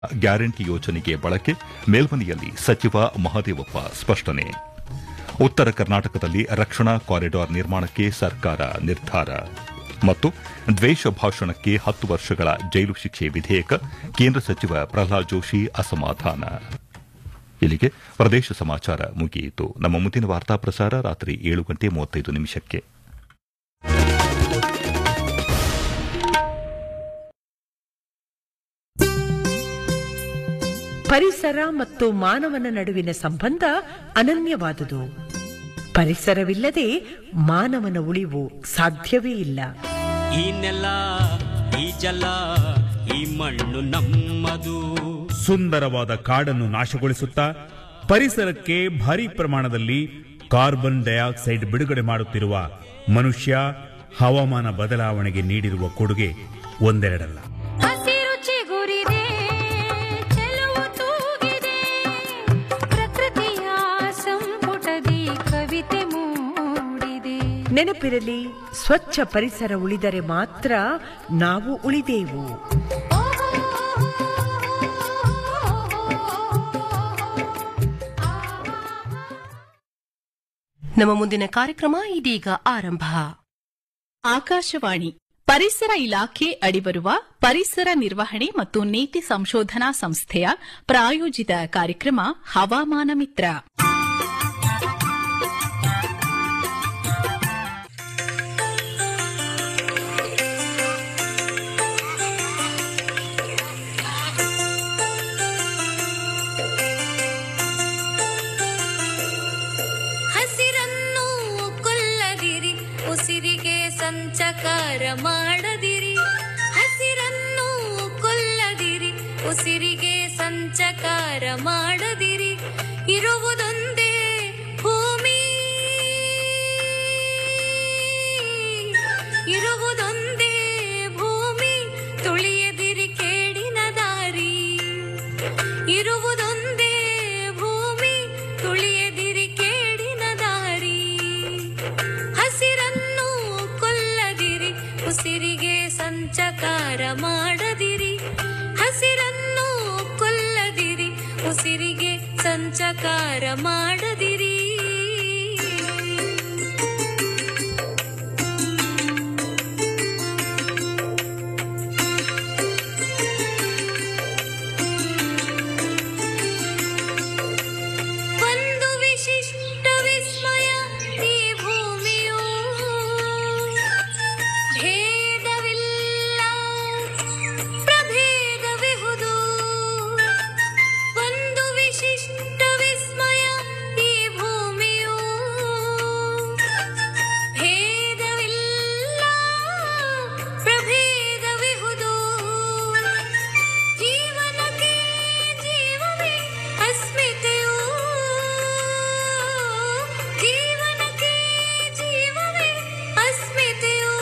Guarantee ಯೋಜನೆಗೆ ಬಳಕೆ ಮೇಲ್ಮನೆಯಲ್ಲಿ ಸಚಿವ ಮಹದೇವಪ್ಪ ಸ್ಪಷ್ಟನೆ ಉತ್ತರ ಕರ್ನಾಟಕದಲ್ಲಿ ರಕ್ಷಣಾ ಕಾರಿಡಾರ್ ನಿರ್ಮಾಣಕ್ಕೆ ಸರ್ಕಾರ ನಿರ್ಧಾರ ಮತ್ತು ದ್ವೇಷ ಭಾಷಣಕ್ಕೆ ಹತ್ತು ವರ್ಷಗಳ ಜೈಲು ಶಿಕ್ಷೆ ವಿಧೇಯಕ ಕೇಂದ್ರ ಸಚಿವ ಪ್ರಹ್ಲಾದ್ ಜೋಶಿ ಅಸಮಾಧಾನ ಇಲ್ಲಿಗೆ ಪ್ರದೇಶ ಸಮಾಚಾರ ಮುಗಿಯಿತು ನಮ್ಮ ಮುಂದಿನ ವಾರ್ತಾ ಪ್ರಸಾರ ರಾತ್ರಿ ಏಳು ಗಂಟೆ ಮೂವತ್ತೈದು ನಿಮಿಷಕ್ಕೆ ಪರಿಸರ ಮತ್ತು ಮಾನವನ ನಡುವಿನ ಸಂಬಂಧ ಅನನ್ಯವಾದುದು ಪರಿಸರವಿಲ್ಲದೆ ಮಾನವನ ಉಳಿವು ಸಾಧ್ಯವೇ ಇಲ್ಲ ಈ ನೆಲ ಈ ಜಲ ಈ ಮಣ್ಣು ನಮ್ಮದು ಸುಂದರವಾದ ಕಾಡನ್ನು ನಾಶಗೊಳಿಸುತ್ತಾ ಪರಿಸರಕ್ಕೆ ಭಾರಿ ಪ್ರಮಾಣದಲ್ಲಿ ಕಾರ್ಬನ್ ಡೈಆಕ್ಸೈಡ್ ಬಿಡುಗಡೆ ಮಾಡುತ್ತಿರುವ ಮನುಷ್ಯ ಹವಾಮಾನ ಬದಲಾವಣೆಗೆ ನೀಡಿರುವ ಕೊಡುಗೆ ಒಂದೆರಡಲ್ಲ ಹಸಿರು ಚಿಗುರಿದೆ ಚೆಲುವು ತೂಗಿದೆ ಪ್ರಕೃತಿಯ ಸಂಪುಟದಿ ಕವಿತೆ ಮೂಡಿದೆ ನೆನಪಿರಲಿ ಸ್ವಚ್ಛ ಪರಿಸರ ಉಳಿದರೆ ಮಾತ್ರ ನಾವು ಉಳಿದೇವು ನಮ್ಮ ಮುಂದಿನ ಕಾರ್ಯಕ್ರಮ ಇದೀಗ ಆರಂಭ ಆಕಾಶವಾಣಿ ಪರಿಸರ ಇಲಾಖೆ ಅಡಿಬರುವ ಪರಿಸರ ನಿರ್ವಹಣೆ ಮತ್ತು ನೀತಿ ಸಂಶೋಧನಾ ಸಂಸ್ಥೆಯ ಪ್ರಾಯೋಜಿತ ಕಾರ್ಯಕ್ರಮ ಹವಾಮಾನ ಮಿತ್ರ ಹಸಿರನ್ನು ಕೊಲ್ಲದಿರಿ ಉಸಿರಿಗೆ ಸಂಚಕಾರ ಮಾಡದಿರಿ ಹಸಿರನ್ನು ಕೊಲ್ಲದಿರಿ ಉಸಿರಿಗೆ ಸಂಚಕಾರ ಮಾಡದಿರಿ ಇರುವುದೊಂದೇ ಭೂಮಿ ಇರುವುದೊಂದೇ ಭೂಮಿ ತುಳಿಯದಿರಿ ಕೇಡಿನ ದಾರಿ ಇರುವುದೊಂದೇ ಭೂಮಿ ತುಳಿಯದಿರಿ ಕೇಡಿನ ದಾರಿ ಹಸಿರನ್ನು ಕೊಲ್ಲದಿರಿ ಉಸಿರಿಗೆ ಸಂಚಕಾರ ಮಾಡದಿರಿ ಹಸಿರನ್ನು ಕೊಲ್ಲದಿರಿ ಉಸಿರಿಗೆ ಸಂಚಕಾರ ಮಾಡದಿರಿ ಒಂದು ವಿಶಿಷ್ಟ ವಿಸ್ಮಯ ಈ ಭೂಮಿಯು ಭೇದವಿಲ್ಲ ಪ್ರಭೇದವಿಹುದು ಒಂದು ವಿಶಿಷ್ಟ ವಿಸ್ಮಯ ಈ ಭೂಮಿಯು ಭೇದವಿಲ್ಲ ಪ್ರಭೇದವಿಹುದು ಜೀವನಕ್ಕೆ ಜೀವವೇ ಅಸ್ಮಿತೆಯು ಜೀವನಕ್ಕೆ ಜೀವವೇ ಅಸ್ಮಿತೆಯು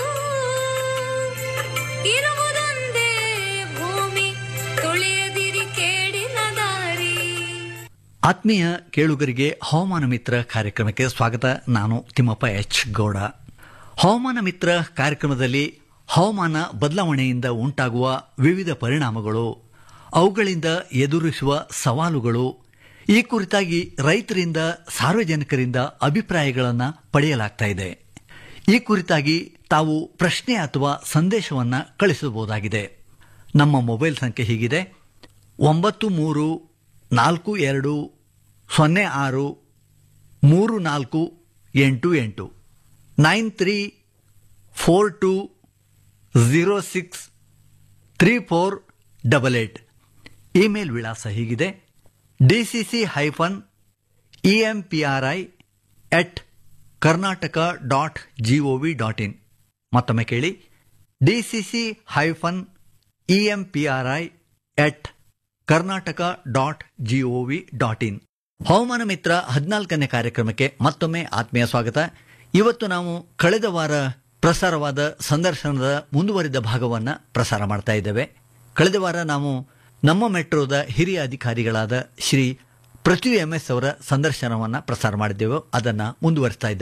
ಇರುವುದೊಂದೇ ಭೂಮಿ ತುಳಿಯದಿರಿ ಕೇಡಿನ ದಾರಿ ಆತ್ಮೀಯ ಕೇಳುಗರಿಗೆ ಹವಾಮಾನ ಮಿತ್ರ ಕಾರ್ಯಕ್ರಮಕ್ಕೆ ಸ್ವಾಗತ ನಾನು ತಿಮ್ಮಪ್ಪ ಎಚ್ ಗೌಡ ಹವಾಮಾನ ಮಿತ್ರ ಕಾರ್ಯಕ್ರಮದಲ್ಲಿ ಹವಾಮಾನ ಬದಲಾವಣೆಯಿಂದ ಉಂಟಾಗುವ ವಿವಿಧ ಪರಿಣಾಮಗಳು ಅವುಗಳಿಂದ ಎದುರಿಸುವ ಸವಾಲುಗಳು ಈ ಕುರಿತಾಗಿ ರೈತರಿಂದ ಸಾರ್ವಜನಿಕರಿಂದ ಅಭಿಪ್ರಾಯಗಳನ್ನು ಪಡೆಯಲಾಗ್ತಾ ಇದೆ ಈ ಕುರಿತಾಗಿ ತಾವು ಪ್ರಶ್ನೆ ಅಥವಾ ಸಂದೇಶವನ್ನು ಕಳಿಸಬಹುದಾಗಿದೆ ನಮ್ಮ ಮೊಬೈಲ್ ಸಂಖ್ಯೆ ಹೀಗಿದೆ ಒಂಬತ್ತು ಮೂರು ನಾಲ್ಕು ಎರಡು ಸೊನ್ನೆ ಆರು ಮೂರು ನಾಲ್ಕು ಎಂಟು ಎಂಟು nine three four two zero six three four double eight email ವಿಳಾಸ ಹೀಗಿದೆ D C C hyphen E M P R I at Karnataka dot G O V dot in ಮತ್ತೊಮ್ಮೆ ಕೇಳಿ D C C hyphen E M P R I at Karnataka dot G O V dot in ಹವಾಮಾನ ಮಿತ್ರ ಹದಿನಾಲ್ಕನೇ ಕಾರ್ಯಕ್ರಮಕ್ಕೆ ಮತ್ತೊಮ್ಮೆ ಆತ್ಮೀಯ ಸ್ವಾಗತ ಇವತ್ತು ನಾವು ಕಳೆದ ವಾರ ಪ್ರಸಾರವಾದ ಸಂದರ್ಶನದ ಮುಂದುವರಿದ ಭಾಗವನ್ನು ಪ್ರಸಾರ ಮಾಡ್ತಾ ಇದ್ದೇವೆ ಕಳೆದ ವಾರ ನಾವು ನಮ್ಮ ಮೆಟ್ರೋದ ಹಿರಿಯ ಅಧಿಕಾರಿಗಳಾದ ಶ್ರೀ ಪೃಥ್ವಿ ಎಂ ಎಸ್ ಅವರ ಸಂದರ್ಶನವನ್ನು ಪ್ರಸಾರ ಮಾಡಿದ್ದೆವು ಅದನ್ನು ಮುಂದುವರಿಸ್ತಾ ಇದ್ದೇವೆ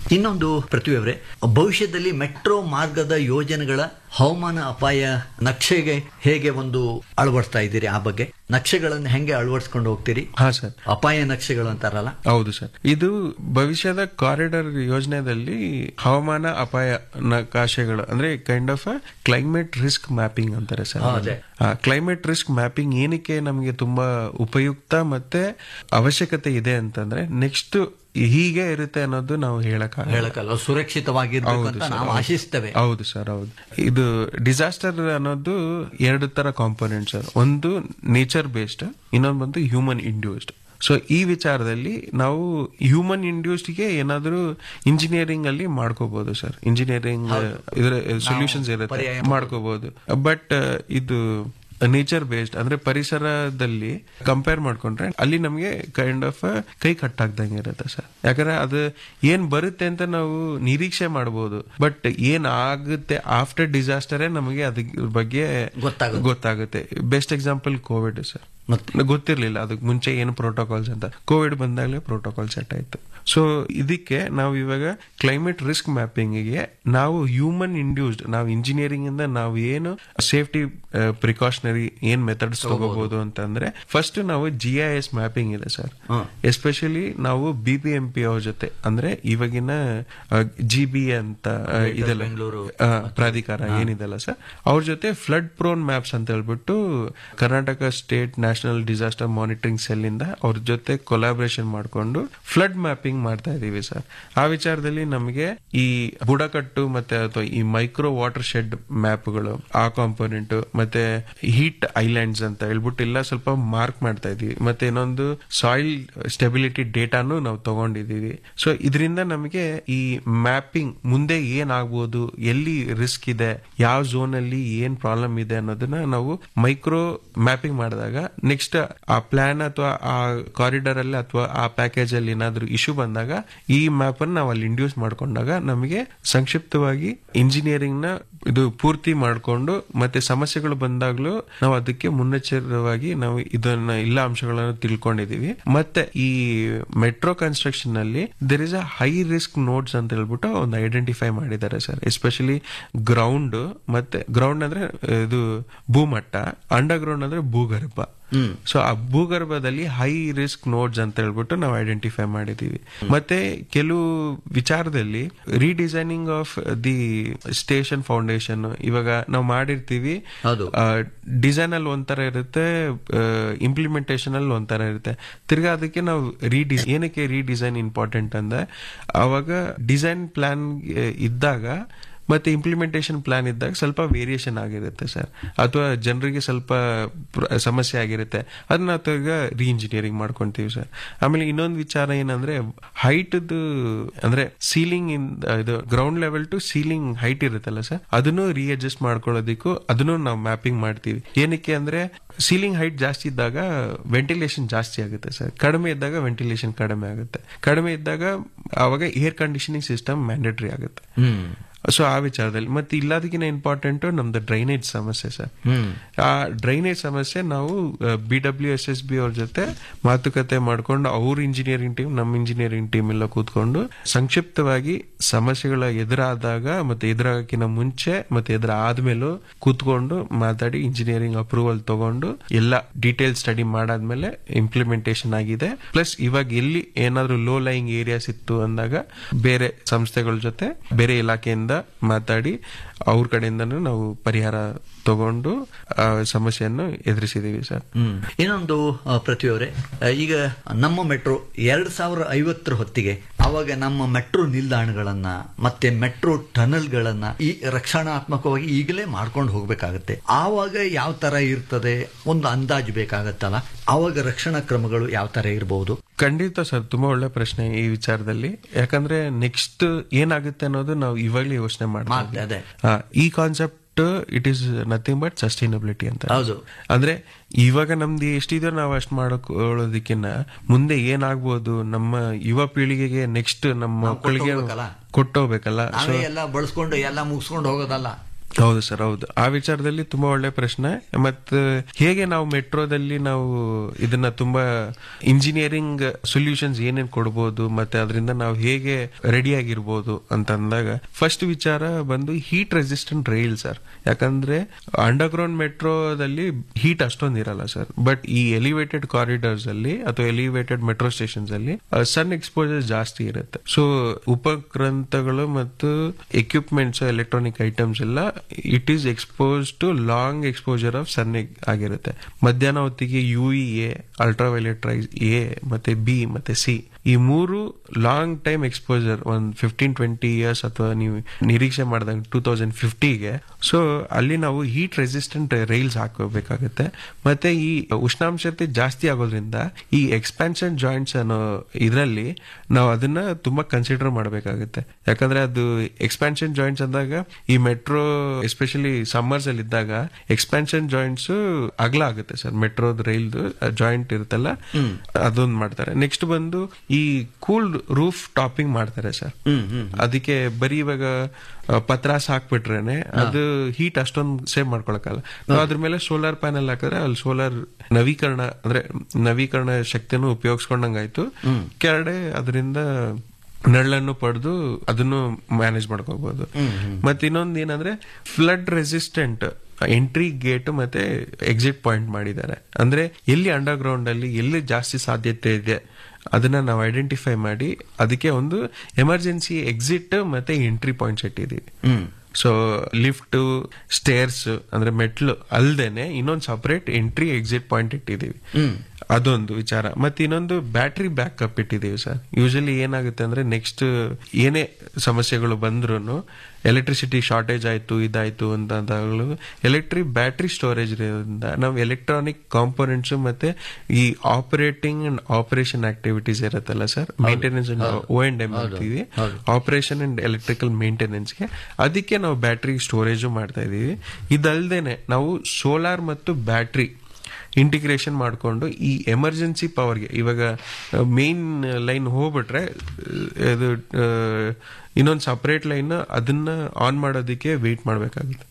ಇನ್ನೊಂದು ಪ್ರತಿಭೆ ಭವಿಷ್ಯದಲ್ಲಿ ಮೆಟ್ರೋ ಮಾರ್ಗದ ಯೋಜನೆಗಳ ಹವಾಮಾನ ಅಪಾಯ ನಕ್ಷೆಗೆ ಹೇಗೆ ಒಂದು ಅಳವಡಿಸ್ತಾ ಇದ್ದೀರಿ ಆ ಬಗ್ಗೆ ನಕ್ಷೆಗಳನ್ನು ಹೆಂಗೆ ಅಳವಡಿಸ್ಕೊಂಡು ಹೋಗ್ತೀರಿ ಹಾ ಸರ್ ಅಪಾಯ ನಕ್ಷೆಗಳು ಅಂತಾರಲ್ಲ ಹೌದು ಸರ್ ಇದು ಭವಿಷ್ಯದ ಕಾರಿಡಾರ್ ಯೋಜನೆಯಲ್ಲಿ ಹವಾಮಾನ ಅಪಾಯ ನಕಾಶೆಗಳು ಅಂದ್ರೆ kind of climate risk mapping ಅಂತಾರೆ ಸರ್ ಹಾ, ಅದೇ. ಕ್ಲೈಮೇಟ್ ರಿಸ್ಕ್ ಮ್ಯಾಪಿಂಗ್ ಏನಕ್ಕೆ ನಮಗೆ ತುಂಬಾ ಉಪಯುಕ್ತ ಮತ್ತೆ ಅವಶ್ಯಕತೆ ಇದೆ ಅಂತಂದ್ರೆ ನೆಕ್ಸ್ಟ್ ಹೀಗೆ ಇರುತ್ತೆ ಅನ್ನೋದು ನಾವು ಹೇಳಕ್ ಹೇಳಕ್ಕಲ್ಲ ಸುರಕ್ಷಿತವಾಗಿರ್ಬೇಕು ಹೌದು ಅಂತ ಸರ್, ನಾವು ಹೌದು. ಆಶಿಸ್ತೇವೆ ಹೌದು ಸರ್ ಹೌದು ಇದು ಡಿಸಾಸ್ಟರ್ ಅನ್ನೋದು ಎರಡು ತರ ಕಾಂಪೋನೆಂಟ್ ಸರ್ ಒಂದು ನೇಚರ್ ಬೇಸ್ಡ್ ಇನ್ನೊಂದು ಬಂದು ಹ್ಯೂಮನ್ ಇಂಡ್ಯೂಸ್ಡ್ ಸೊ ಈ ವಿಚಾರದಲ್ಲಿ ನಾವು ಹ್ಯೂಮನ್ ಇಂಡ್ಯೂಸ್ಡ್ಗೆ ಏನಾದರೂ ಇಂಜಿನಿಯರಿಂಗ್ ಅಲ್ಲಿ ಮಾಡ್ಕೋಬಹುದು ಸರ್ ಇಂಜಿನಿಯರಿಂಗ್ ಇದರ ಸೊಲ್ಯೂಷನ್ಸ್ ಇರುತ್ತೆ ಪರ್ಯಾಯ ಮಾಡ್ಕೋಬಹುದು ಬಟ್ ಇದು ನೇಚರ್ ಬೇಸ್ಡ್ ಅಂದ್ರೆ ಪರಿಸರದಲ್ಲಿ ಕಂಪೇರ್ ಮಾಡ್ಕೊಂಡ್ರೆ ಅಲ್ಲಿ ನಮಗೆ ಕೈಂಡ್ ಆಫ್ ಕೈ ಕಟ್ಟಾಗ್ದಂಗೆ ಇರುತ್ತೆ ಸರ್ ಯಾಕಂದ್ರೆ ಅದು ಏನ್ ಬರುತ್ತೆ ಅಂತ ನಾವು ನಿರೀಕ್ಷೆ ಮಾಡಬಹುದು ಬಟ್ ಏನ್ ಆಗುತ್ತೆ ಆಫ್ಟರ್ ಡಿಸಾಸ್ಟರೇ ನಮಗೆ ಅದ್ರ ಬಗ್ಗೆ ಗೊತ್ತಾಗುತ್ತೆ. ಗೊತ್ತಾಗುತ್ತೆ ಬೆಸ್ಟ್ ಎಕ್ಸಾಂಪಲ್ ಕೋವಿಡ್ ಸರ್ ಮತ್ತೆ? ಗೊತ್ತಿರ್ಲಿಲ್ಲ ಅದಕ್ಕೆ ಮುಂಚೆ ಏನು ಪ್ರೋಟೋಕಾಲ್ಸ್ ಅಂತ ಕೋವಿಡ್ ಬಂದಾಗಲೇ ಪ್ರೋಟೋಕಾಲ್ ಸೆಟ್ ಆಯ್ತು ಸೊ ಇದಕ್ಕೆ ನಾವು ಇವಾಗ ಕ್ಲೈಮೇಟ್ ರಿಸ್ಕ್ ಮ್ಯಾಪಿಂಗ್ಗೆ ನಾವು ಹ್ಯೂಮನ್ ಇಂಡ್ಯೂಸ್ಡ್ ನಾವು ಇಂಜಿನಿಯರಿಂಗ್ ಇಂದ ನಾವು ಏನು ಸೇಫ್ಟಿ ಪ್ರಿಕಾಷನರಿ ಏನ್ ಮೆಥಡ್ಸ್ ತಗೋಬಹುದು ಅಂತಂದ್ರೆ ಫಸ್ಟ್ ನಾವು ಜಿ ಐ ಎಸ್ ಮ್ಯಾಪಿಂಗ್ ಇದೆ ಸರ್ ಎಸ್ಪೆಷಲಿ ನಾವು ಬಿ ಪಿ ಎಂ ಪಿ ಅವ್ರ ಜೊತೆ ಅಂದ್ರೆ ಇವಾಗಿನ ಜಿ ಬಿ ಅಂತ ಆ, ಇದೆಲ್ಲ ಬೆಂಗಳೂರು ಆ, ಪ್ರಾಧಿಕಾರ ಏನಿದೆಲ್ಲ ಸರ್ ಅವ್ರ ಜೊತೆ ಫ್ಲಡ್ ಪ್ರೋನ್ ಮ್ಯಾಪ್ಸ್ ಅಂತ ಹೇಳ್ಬಿಟ್ಟು Karnataka state national disaster monitoring cell ಇಂದ ಅವ್ರ ಜೊತೆ ಕೊಲಾಬ್ರೇಷನ್ ಮಾಡ್ಕೊಂಡು ಫ್ಲಡ್ ಮ್ಯಾಪಿಂಗ್ ಮಾಡ್ತಾ ಇದೀವಿ ಸರ್ ಆ ವಿಚಾರದಲ್ಲಿ ನಮಗೆ ಈ ಬುಡಕಟ್ಟು ಮತ್ತೆ ಅಥವಾ ಈ ಮೈಕ್ರೋ ವಾಟರ್ ಶೆಡ್ ಮ್ಯಾಪ್ಗಳು ಆ ಕಾಂಪೋನೆಂಟ್ ಮತ್ತೆ ಹೀಟ್ ಐಲ್ಯಾಂಡ್ಸ್ ಅಂತ ಹೇಳ್ಬಿಟ್ಟು ಎಲ್ಲ ಸ್ವಲ್ಪ ಮಾರ್ಕ್ ಮಾಡ್ತಾ ಇದೀವಿ ಮತ್ತೆ ಇನ್ನೊಂದು ಸಾಯಿಲ್ ಸ್ಟೆಬಿಲಿಟಿ ಡೇಟಾನು ನಾವು ತಗೊಂಡಿದೀವಿ ಸೊ ಇದರಿಂದ ನಮಗೆ ಈ ಮ್ಯಾಪಿಂಗ್ ಮುಂದೆ ಏನಾಗ್ಬೋದು ಎಲ್ಲಿ ರಿಸ್ಕ್ ಇದೆ ಯಾವ ಝೋನ್ ಅಲ್ಲಿ ಏನ್ ಪ್ರಾಬ್ಲಮ್ ಇದೆ ಅನ್ನೋದನ್ನ ನಾವು ಮೈಕ್ರೋ ಮ್ಯಾಪಿಂಗ್ ಮಾಡಿದಾಗ ನೆಕ್ಸ್ಟ್ ಆ ಪ್ಲಾನ್ ಅಥವಾ ಆ ಕಾರಿಡಾರ್ ಅಲ್ಲಿ ಅಥವಾ ಆ ಪ್ಯಾಕೇಜ್ ಅಲ್ಲಿ ಏನಾದ್ರೂ ಇಶ್ಯೂ ಬಂದಾಗ ಈ ಮ್ಯಾಪ್ ಅನ್ನು ನಾವು ಅಲ್ಲಿ ಇಂಡ್ಯೂಸ್ ಮಾಡ್ಕೊಂಡಾಗ ನಮಗೆ ಸಂಕ್ಷಿಪ್ತವಾಗಿ ಇಂಜಿನಿಯರಿಂಗ್ ನ ಇದು ಪೂರ್ತಿ ಮಾಡ್ಕೊಂಡು ಮತ್ತೆ ಸಮಸ್ಯೆಗಳು ಬಂದಾಗ್ಲೂ ನಾವು ಅದಕ್ಕೆ ಮುನ್ನೆಚ್ಚರವಾಗಿ ನಾವು ಇದನ್ನ ಎಲ್ಲ ಅಂಶಗಳನ್ನು ತಿಳ್ಕೊಂಡಿದೀವಿ ಮತ್ತೆ ಈ ಮೆಟ್ರೋ ಕನ್ಸ್ಟ್ರಕ್ಷನ್ ನಲ್ಲಿ there is a high risk nodes ಅಂತ ಹೇಳ್ಬಿಟ್ಟು ಒಂದು ಐಡೆಂಟಿಫೈ ಮಾಡಿದ್ದಾರೆ ಸರ್ ಎಸ್ಪೆಷಲಿ ಗ್ರೌಂಡ್ ಮತ್ತೆ ಗ್ರೌಂಡ್ ಅಂದ್ರೆ ಇದು ಭೂಮಟ್ಟ ಅಂಡರ್ ಗ್ರೌಂಡ್ ಅಂದ್ರೆ ಭೂಗರ್ಭ ಸೊ ಆ ಭೂಗರ್ಭದಲ್ಲಿ ಹೈ ರಿಸ್ಕ್ ನೋಡ್ಸ್ ಅಂತ ಹೇಳ್ಬಿಟ್ಟು ನಾವು ಐಡೆಂಟಿಫೈ ಮಾಡಿದೀವಿ ಮತ್ತೆ ಕೆಲವು ವಿಚಾರದಲ್ಲಿ redesigning of the station foundation ಇವಾಗ ನಾವು ಮಾಡಿರ್ತೀವಿ ಹೌದು. ಡಿಸೈನ್ ಅಲ್ಲಿ ಒಂಥರ ಇರುತ್ತೆ ಇಂಪ್ಲಿಮೆಂಟೇಷನ್ ಅಲ್ಲಿ ಒಂಥರ ಇರುತ್ತೆ ತಿರ್ಗಾ ಅದಕ್ಕೆ ನಾವು ರೀಡಿಸ್ ಏನಕ್ಕೆ ರೀಡಿಸೈನ್ ಇಂಪಾರ್ಟೆಂಟ್ ಅಂದ್ರೆ ಅವಾಗ ಡಿಸೈನ್ ಪ್ಲಾನ್ ಇದ್ದಾಗ ಮತ್ತೆ ಇಂಪ್ಲಿಮೆಂಟೇಷನ್ ಪ್ಲಾನ್ ಇದ್ದಾಗ ಸ್ವಲ್ಪ ವೇರಿಯೇಷನ್ ಆಗಿರುತ್ತೆ ಸರ್ ಅಥವಾ ಜನರಿಗೆ ಸ್ವಲ್ಪ ಪ್ರ- ಸಮಸ್ಯೆ ಆಗಿರುತ್ತೆ ಅದನ್ನ ನಾವು ತಿರ್ಗಾ ರೀ ಇಂಜಿನಿಯರಿಂಗ್ ಮಾಡ್ಕೊಂತೀವಿ ಸರ್ ಆಮೇಲೆ ಇನ್ನೊಂದು ವಿಚಾರ ಏನಂದ್ರೆ ಹೈಟ್ ಅಂದ್ರೆ ಸೀಲಿಂಗ್ ಇನ್ ಇದು ground level to ceiling height ಇರುತ್ತಲ್ಲ ಸರ್ ಅದನ್ನು ರೀಅಡ್ಜಸ್ಟ್ ಮಾಡ್ಕೊಳ್ಳೋದಕ್ಕೂ ಅದನ್ನು ನಾವು ಮ್ಯಾಪಿಂಗ್ ಮಾಡ್ತೀವಿ ಏನಕ್ಕೆ ಅಂದ್ರೆ ಸೀಲಿಂಗ್ ಹೈಟ್ ಜಾಸ್ತಿ ಇದ್ದಾಗ ವೆಂಟಿಲೇಷನ್ ಜಾಸ್ತಿ ಆಗುತ್ತೆ ಸರ್ ಕಡಿಮೆ ಇದ್ದಾಗ ವೆಂಟಿಲೇಷನ್ ಕಡಿಮೆ ಆಗುತ್ತೆ ಕಡಿಮೆ ಇದ್ದಾಗ ಅವಾಗ ಏರ್ ಕಂಡೀಷನಿಂಗ್ ಸಿಸ್ಟಮ್ ಮ್ಯಾಂಡೇಟರಿ ಆಗುತ್ತೆ ಸೊ ಆ ವಿಚಾರದಲ್ಲಿ ಮತ್ತೆ ಇಲ್ಲದಕ್ಕಿಂತ ಇಂಪಾರ್ಟೆಂಟ್ ನಮ್ದು ಡ್ರೈನೇಜ್ ಸಮಸ್ಯೆ ಸರ್ ಆ ಡ್ರೈನೇಜ್ ಸಮಸ್ಯೆ ನಾವು B W S S B ಅವ್ರ ಜೊತೆ ಮಾತುಕತೆ ಮಾಡ್ಕೊಂಡು ಅವ್ರ ಇಂಜಿನಿಯರಿಂಗ್ ಟೀಮ್ ನಮ್ಮ ಇಂಜಿನಿಯರಿಂಗ್ ಟೀಮ್ ಎಲ್ಲ ಕೂತ್ಕೊಂಡು ಸಂಕ್ಷಿಪ್ತವಾಗಿ ಸಮಸ್ಯೆಗಳ ಎದುರಾದಾಗ ಮತ್ತೆ ಎದುರಾಗಕ್ಕಿಂತ ಮುಂಚೆ ಮತ್ತೆ ಎದುರ ಆದ್ಮೇಲೂ ಕೂತ್ಕೊಂಡು ಮಾತಾಡಿ ಇಂಜಿನಿಯರಿಂಗ್ ಅಪ್ರೂವಲ್ ತಗೊಂಡು ಎಲ್ಲ ಡೀಟೇಲ್ ಸ್ಟಡಿ ಮಾಡಾದ್ಮೇಲೆ ಇಂಪ್ಲಿಮೆಂಟೇಷನ್ ಆಗಿದೆ ಪ್ಲಸ್ ಇವಾಗ ಎಲ್ಲಿ ಏನಾದ್ರೂ ಲೋ ಲೈಯಿಂಗ್ ಏರಿಯಾಸ್ ಇತ್ತು ಅಂದಾಗ ಬೇರೆ ಸಂಸ್ಥೆಗಳ ಜೊತೆ ಬೇರೆ ಇಲಾಖೆಯಿಂದ ಮಾತಾಡಿ ಅವ್ರ ಕಡೆಯಿಂದನೂ ನಾವು ಪರಿಹಾರ ತಗೊಂಡು ಆ ಸಮಸ್ಯೆಯನ್ನು ಎದುರಿಸಿದೀವಿ ಸರ್ ಹ್ಮ್ ಇನ್ನೊಂದು ಆ, ಪ್ರತಿ ಅವರೇ ಆ, ಈಗ ನಮ್ಮ ಮೆಟ್ರೋ ಎರಡ್ ಸಾವಿರ ಐವತ್ತರ ಹೊತ್ತಿಗೆ ಅವಾಗ ನಮ್ಮ ಮೆಟ್ರೋ ನಿಲ್ದಾಣಗಳನ್ನ ಮತ್ತೆ ಮೆಟ್ರೋ ಟನಲ್ಗಳನ್ನ ಈ ರಕ್ಷಣಾತ್ಮಕವಾಗಿ ಈಗಲೇ ಮಾಡ್ಕೊಂಡು ಹೋಗ್ಬೇಕಾಗತ್ತೆ ಆವಾಗ ಯಾವ ತರ ಇರ್ತದೆ ಒಂದು ಅಂದಾಜು ಬೇಕಾಗತ್ತಲ್ಲ ಆವಾಗ ರಕ್ಷಣಾ ಕ್ರಮಗಳು ಯಾವ ತರ ಇರಬಹುದು ಖಂಡಿತ ಸರ್ ತುಂಬಾ ಒಳ್ಳೆ ಪ್ರಶ್ನೆ ಈ ವಿಚಾರದಲ್ಲಿ ಯಾಕಂದ್ರೆ ನೆಕ್ಸ್ಟ್ ಏನಾಗುತ್ತೆ ಅನ್ನೋದು ನಾವು ಇವಾಗಲೇ ಯೋಚನೆ ಮಾಡ್ತಾ ಮಾಡ್ತಾ ಇದೆ. ಈ concept it is nothing but sustainability ಅಂತ ಹೌದು. ಅಂದ್ರೆ ಇವಾಗ ನಮ್ದು ಎಷ್ಟಿದೆ ನಾವು ಅಷ್ಟು ಮಾಡೋದಕ್ಕಿಂತ ಮುಂದೆ ಏನಾಗ್ಬೋದು ನಮ್ಮ ಯುವ ಪೀಳಿಗೆಗೆ ನೆಕ್ಸ್ಟ್ ನಮ್ಮ ನಾವು ಮಕ್ಕಳಿಗೆ ಕೊಟ್ಟೋಗ್ಬೇಕಲ್ಲ? ಕೊಟ್ಟೋಗ್ಬೇಕಲ್ಲ ಸೊ ನಾವೇ ಎಲ್ಲ ಬಳಸ್ಕೊಂಡು ಎಲ್ಲ ಮುಗಿಸ್ಕೊಂಡು ಹೋಗೋದಲ್ಲ ಹೌದು ಸರ್ ಹೌದು ಆ ವಿಚಾರದಲ್ಲಿ ತುಂಬಾ ಒಳ್ಳೆ ಪ್ರಶ್ನೆ ಮತ್ತೆ ಹೇಗೆ ನಾವು ಮೆಟ್ರೋದಲ್ಲಿ ನಾವು ಇದನ್ನ ತುಂಬಾ ಇಂಜಿನಿಯರಿಂಗ್ ಸೊಲ್ಯೂಷನ್ಸ್ ಏನೇನ್ ಕೊಡ್ಬೋದು ಮತ್ತೆ ಅದರಿಂದ ನಾವು ಹೇಗೆ ರೆಡಿ ಆಗಿರ್ಬೋದು ಅಂತ ಅಂದಾಗ ಫಸ್ಟ್ ವಿಚಾರ ಬಂದು ಹೀಟ್ ರೆಸಿಸ್ಟೆಂಟ್ ರೈಲ್ ಸರ್ ಯಾಕಂದ್ರೆ ಅಂಡರ್ಗ್ರೌಂಡ್ ಮೆಟ್ರೋದಲ್ಲಿ ಹೀಟ್ ಅಷ್ಟೊಂದು ಇರಲ್ಲ ಸರ್ ಬಟ್ ಈ ಎಲಿವೇಟೆಡ್ ಕಾರಿಡಾರ್ಸ್ ಅಲ್ಲಿ ಅಥವಾ ಎಲಿವೇಟೆಡ್ ಮೆಟ್ರೋ ಸ್ಟೇಷನ್ಸ್ ಅಲ್ಲಿ ಸನ್ ಎಕ್ಸ್ಪೋಜರ್ ಜಾಸ್ತಿ ಇರುತ್ತೆ ಸೊ ಉಪಗ್ರಂಥಗಳು ಮತ್ತು ಎಕ್ವಿಪ್ಮೆಂಟ್ಸ್ ಎಲೆಕ್ಟ್ರಾನಿಕ್ ಐಟಮ್ಸ್ ಎಲ್ಲ it is expose to long exposure of sun ಆಗಿರುತ್ತೆ ಮಧ್ಯಾಹ್ನ ಹೊತ್ತಿಗೆ U E A ultraviolet rays A ಮತ್ತೆ ಬಿ ಮತ್ತೆ ಸಿ ಈ ಮೂರು ಲಾಂಗ್ ಟೈಮ್ ಎಕ್ಸ್ಪೋಜರ್ ಒಂದ್ ಫಿಫ್ಟೀನ್ ಟ್ವೆಂಟಿ ಇಯರ್ಸ್ ಅಥವಾ ನೀವು ನಿರೀಕ್ಷೆ ಮಾಡಿದಾಗ ಟೂ ತೌಸಂಡ್ ಫಿಫ್ಟಿಗೆ ಸೊ ಅಲ್ಲಿ ನಾವು ಹೀಟ್ ರೆಸಿಸ್ಟೆಂಟ್ ರೈಲ್ಸ್ ಹಾಕೋಬೇಕಾಗುತ್ತೆ ಮತ್ತೆ ಈ ಉಷ್ಣಾಂಶತೆ ಜಾಸ್ತಿ ಆಗೋದ್ರಿಂದ ಈ ಎಕ್ಸ್ಪ್ಯಾನ್ಷನ್ ಜಾಯಿಂಟ್ಸ್ ಅನ್ನೋ ಇದರಲ್ಲಿ ನಾವು ಅದನ್ನ ತುಂಬಾ ಕನ್ಸಿಡರ್ ಮಾಡಬೇಕಾಗುತ್ತೆ ಯಾಕಂದ್ರೆ ಅದು ಎಕ್ಸ್ಪ್ಯಾನ್ಷನ್ ಜಾಯಿಂಟ್ಸ್ ಅಂದಾಗ ಈ ಮೆಟ್ರೋ ಎಸ್ಪೆಷಲಿ ಸಮ್ಮರ್ಸ್ ಅಲ್ಲಿ ಇದ್ದಾಗ ಎಕ್ಸ್ಪ್ಯಾನ್ಷನ್ ಜಾಯಿಂಟ್ಸ್ ಅಗಲ ಆಗುತ್ತೆ ಸರ್ ಮೆಟ್ರೋದ್ ರೈಲ್ದು ಜಾಯಿಂಟ್ ಇರುತ್ತಲ್ಲ ಅದೊಂದು ಮಾಡ್ತಾರೆ ನೆಕ್ಸ್ಟ್ ಬಂದು ಈ ಕೂಲ್ ರೂಫ್ ಟಾಪಿಂಗ್ ಮಾಡ್ತಾರೆ ಸರ್ ಅದಕ್ಕೆ ಬರೀ ಇವಾಗ ಆ, ಪತ್ರಾಸ್ ಹಾಕ್ಬಿಟ್ರೇನೆ ಅದು ಹೀಟ್ ಅಷ್ಟೊಂದು ಸೇವ್ ಮಾಡ್ಕೊಳಕಲ್ಲ ನಾವು ಅದ್ರ ಮೇಲೆ ಸೋಲಾರ್ ಪ್ಯಾನೆಲ್ ಹಾಕಿದ್ರೆ ಅಲ್ಲಿ ಸೋಲಾರ್ ನವೀಕರಣ ಅಂದ್ರೆ ನವೀಕರಣ ಶಕ್ತಿಯನ್ನು ಉಪಯೋಗಿಸ್ಕೊಂಡಂಗಾಯ್ತು ಕೆಳಗಡೆ ಅದರಿಂದ ನೆರಳನ್ನು ಪಡೆದು ಅದನ್ನು ಮ್ಯಾನೇಜ್ ಮಾಡ್ಕೋಬಹುದು ಮತ್ತೆ ಇನ್ನೊಂದು ಏನಂದ್ರೆ ಫ್ಲಡ್ ರೆಸಿಸ್ಟೆಂಟ್ ಎಂಟ್ರಿ ಗೇಟ್ ಮತ್ತೆ ಎಕ್ಸಿಟ್ ಪಾಯಿಂಟ್ ಮಾಡಿದ್ದಾರೆ ಅಂದ್ರೆ ಎಲ್ಲಿ ಅಂಡರ್ ಗ್ರೌಂಡ್ ಅಲ್ಲಿ ಎಲ್ಲಿ ಜಾಸ್ತಿ ಸಾಧ್ಯತೆ ಇದೆ ಅದನ್ನ ನಾವು ಐಡೆಂಟಿಫೈ ಮಾಡಿ ಅದಕ್ಕೆ ಒಂದು ಎಮರ್ಜೆನ್ಸಿ ಎಕ್ಸಿಟ್ ಮತ್ತೆ ಎಂಟ್ರಿ ಪಾಯಿಂಟ್ಸ್ ಇಟ್ಟಿದ್ದೀವಿ ಸೊ ಲಿಫ್ಟ್ ಸ್ಟೇರ್ಸ್ ಅಂದ್ರೆ ಮೆಟ್ಲು ಅಲ್ದೇನೆ ಇನ್ನೊಂದು ಸಪರೇಟ್ ಎಂಟ್ರಿ ಎಕ್ಸಿಟ್ ಪಾಯಿಂಟ್ ಇಟ್ಟಿದ್ದೀವಿ ಅದೊಂದು ವಿಚಾರ ಮತ್ತೆ ಇನ್ನೊಂದು ಬ್ಯಾಟ್ರಿ ಬ್ಯಾಕಪ್ ಇಟ್ಟಿದ್ದೀವಿ ಸರ್ ಯೂಶಲಿ ಏನಾಗುತ್ತೆ ಅಂದ್ರೆ ನೆಕ್ಸ್ಟ್ ಏನೇ ಸಮಸ್ಯೆಗಳು ಬಂದ್ರು ಎಲೆಕ್ಟ್ರಿಸಿಟಿ ಶಾರ್ಟೇಜ್ ಆಯ್ತು ಇದಾಯ್ತು ಅಂತಂದಾಗಲೂ ಎಲೆಕ್ಟ್ರಿಕ್ ಬ್ಯಾಟ್ರಿ ಸ್ಟೋರೇಜ್ ಇರೋದ್ರಿಂದ ನಾವು ಎಲೆಕ್ಟ್ರಾನಿಕ್ ಕಾಂಪೋನೆಂಟ್ಸ್ ಮತ್ತೆ ಈ ಆಪರೇಟಿಂಗ್ ಅಂಡ್ ಆಪರೇಷನ್ ಆಕ್ಟಿವಿಟೀಸ್ ಇರುತ್ತಲ್ಲ sir maintenance O and M ಅಂತೀವಿ ಆಪರೇಷನ್ ಅಂಡ್ ಎಲೆಕ್ಟ್ರಿಕಲ್ ಮೇಂಟೆನೆನ್ಸ್ಗೆ ಅದಕ್ಕೆ ನಾವು ಬ್ಯಾಟ್ರಿ ಸ್ಟೋರೇಜು ಮಾಡ್ತಾ ಇದೀವಿ ಇದಲ್ದೇನೆ ನಾವು ಸೋಲಾರ್ ಮತ್ತು ಬ್ಯಾಟ್ರಿ ಇಂಟಿಗ್ರೇಷನ್ ಮಾಡಿಕೊಂಡು ಈ ಎಮರ್ಜೆನ್ಸಿ ಪವರ್ಗೆ ಇವಾಗ ಮೇನ್ ಲೈನ್ ಹೋಗ್ಬಿಟ್ರೆ ಆ, ಇದು ಇನ್ನೊಂದು ಸಪರೇಟ್ ಲೈನ್ ಅದನ್ನ ಆನ್ ಮಾಡೋದಕ್ಕೆ ವೆಯ್ಟ್ ಮಾಡಬೇಕಾಗುತ್ತೆ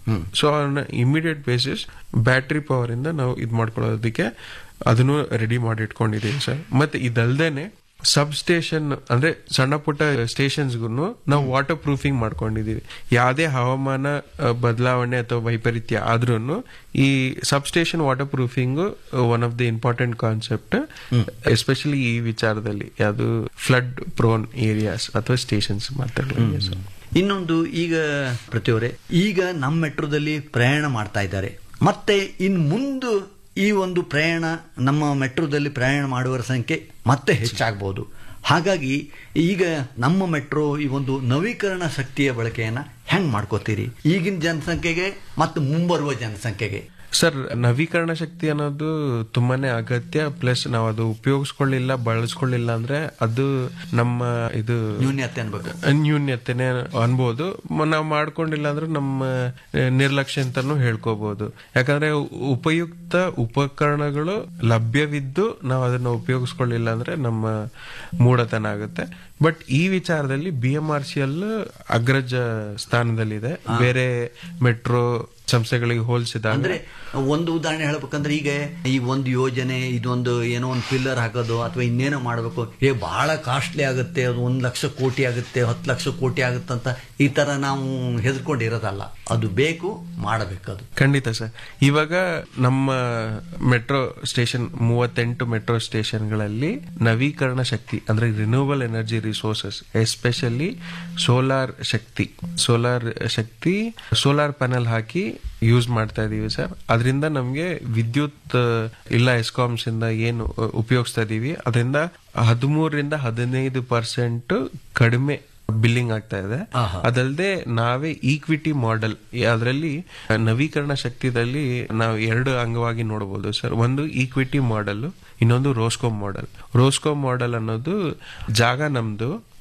so immediate basis battery power ಇಂದ ನಾವು ಇದು ಮಾಡ್ಕೊಳ್ಳೋದಕ್ಕೆ ಅದನ್ನು ರೆಡಿ ಮಾಡಿ ಇಟ್ಕೊಂಡಿದ್ದೀವಿ ಸರ್ ಮತ್ತೆ ಇದಲ್ದೇನೆ ಸಬ್ ಸ್ಟೇಷನ್ ಅಂದ್ರೆ ಸಣ್ಣ ಪುಟ್ಟ ಸ್ಟೇಷನ್ಸ್ಗೂ ನಾವು ವಾಟರ್ ಪ್ರೂಫಿಂಗ್ ಮಾಡ್ಕೊಂಡಿದೀವಿ ಯಾವುದೇ ಹವಾಮಾನ ಆ, ಬದಲಾವಣೆ ಅಥವಾ ವೈಪರೀತ್ಯ ಆದ್ರೂ ಈ sub station water proofing one of the important concept especially ಈ ವಿಚಾರದಲ್ಲಿ ಯಾವುದು ಫ್ಲಡ್ ಪ್ರೋನ್ ಏರಿಯಾಸ್ ಅಥವಾ ಸ್ಟೇಷನ್ಸ್ ಮಾತಾಡಲಿಕ್ಕೆ ಸರ್ ಇನ್ನೊಂದು ಈಗ ಪ್ರತಿಯವರೇ ಈಗ ನಮ್ಮ ಮೆಟ್ರೋದಲ್ಲಿ ಪ್ರಯಾಣ ಮಾಡ್ತಾ ಇದ್ದಾರೆ ಮತ್ತೆ ಇನ್ ಮುಂದೆ ಈ ಒಂದು ಪ್ರಯಾಣ ನಮ್ಮ ಮೆಟ್ರೋದಲ್ಲಿ ಪ್ರಯಾಣ ಮಾಡುವವರ ಸಂಖ್ಯೆ ಮತ್ತೆ ಹೆಚ್ಚಾಗಬಹುದು ಹಾಗಾಗಿ ಈಗ ನಮ್ಮ ಮೆಟ್ರೋ ಈ ಒಂದು ನವೀಕರಣ ಶಕ್ತಿಯ ಬಳಕೆಯನ್ನ ಹೆಂಗ್ ಮಾಡ್ಕೋತೀರಿ ಈಗಿನ ಜನಸಂಖ್ಯೆಗೆ ಮತ್ತು ಮುಂಬರುವ ಜನಸಂಖ್ಯೆಗೆ ಸರ್ ನವೀಕರಣ ಶಕ್ತಿ ಅನ್ನೋದು ತುಂಬಾನೇ ಅಗತ್ಯ ಪ್ಲಸ್ ನಾವು ಅದು ಉಪಯೋಗಿಸ್ಕೊಳ್ಳಿಲ್ಲ ಬಳಸ್ಕೊಳ್ಳಿಲ್ಲ ಅಂದ್ರೆ ಅದು ನಮ್ಮ ಇದು ನ್ಯೂನ್ಯತೆ ಅನ್ಬೇಕು ನ್ಯೂನ್ಯತೆನೆ ಅನ್ಬೋದು ಮ- ನಾವು ಮಾಡ್ಕೊಂಡಿಲ್ಲ ಅಂದ್ರೆ ನಮ್ಮ ಆ, ನಿರ್ಲಕ್ಷ್ಯ ಅಂತಾನು ಹೇಳ್ಕೋಬಹುದು ಯಾಕಂದ್ರೆ ಉ- ಉಪಯುಕ್ತ ಉಪಕರಣಗಳು ಲಭ್ಯವಿದ್ದು ನಾವು ಅದನ್ನ ಉಪಯೋಗಿಸ್ಕೊಳ್ಳಿಲ್ಲ ಅಂದ್ರೆ ನಮ್ಮ ಮೂಢತನ ಆಗುತ್ತೆ ಬಟ್ ಈ ವಿಚಾರದಲ್ಲಿ B M R C L ಅಗ್ರಜ ಸ್ಥಾನದಲ್ಲಿದೆ ಬೇರೆ ಮೆಟ್ರೋ ಸಂಸ್ಥೆಗಳಿಗೆ ಹೋಲಿಸಿದಾಗ ಅಂದ್ರೆ ಒಂದು ಉದಾಹರಣೆ ಹೇಳ್ಬೇಕಂದ್ರೆ ಈಗ ಈ ಒಂದು ಯೋಜನೆ ಇದೊಂದು ಏನೋ ಒಂದು ಪಿಲ್ಲರ್ ಹಾಕೋದು ಅಥವಾ ಇನ್ನೇನೋ ಮಾಡಬೇಕು ಏ ಬಹಳ ಕಾಸ್ಟ್ಲಿ ಆಗುತ್ತೆ ಅದು ಒಂದು ಲಕ್ಷ ಕೋಟಿ ಆಗುತ್ತೆ ಹತ್ತು ಲಕ್ಷ ಕೋಟಿ ಆಗುತ್ತೆ ಅಂತ ಈ ತರ ನಾವು ಹೆದರ್ಕೊಂಡಿರೋದಲ್ಲ ಅದು ಬೇಕು ಮಾಡಬೇಕು ಅದು ಖಂಡಿತ ಸರ್ ಇವಾಗ ನಮ್ಮ ಮೆಟ್ರೋ ಸ್ಟೇಷನ್ ಮೂವತ್ತೆಂಟು ಮೆಟ್ರೋ ಸ್ಟೇಷನ್ಗಳಲ್ಲಿ ನವೀಕರಣ ಶಕ್ತಿ ಅಂದ್ರೆ renewal energy resources especially solar ಶಕ್ತಿ ಸೋಲಾರ್ ಶಕ್ತಿ ಸೋಲಾರ್ ಪ್ಯಾನಲ್ ಹಾಕಿ ಯೂಸ್ ಮಾಡ್ತಾ ಇದೀವಿ ಸರ್ ಅದರಿಂದ ನಮಗೆ ವಿದ್ಯುತ್ ಆ, ಇಲ್ಲ ಎಸ್ಕಾಮ್ಸ್ ಇಂದ ಏನು ಆ, ಉಪಯೋಗಿಸ್ತಾ ಇದೀವಿ ಅದರಿಂದ ಹದಿಮೂರರಿಂದ ಹದಿನೈದು ಪರ್ಸೆಂಟ್ ಕಡಿಮೆ ಬಿಲ್ಲಿಂಗ್ ಆಗ್ತಾ ಇದೆ ಅದಲ್ಲದೆ ನಾವೇ ಈಕ್ವಿಟಿ ಮಾಡೆಲ್ ಅದರಲ್ಲಿ ನವೀಕರಣ ಶಕ್ತಿದಲ್ಲಿ ನಾವು ಎರಡು ಅಂಗವಾಗಿ ನೋಡಬಹುದು ಸರ್ ಒಂದು ಈಕ್ವಿಟಿ ಮಾಡೆಲ್ ಇನ್ನೊಂದು ರೋಸ್ಕೋ ಮಾಡೆಲ್ ರೋಸ್ಕೋ ಮಾಡೆಲ್ ಅನ್ನೋದು ಜಾಗ ನಮ್ದು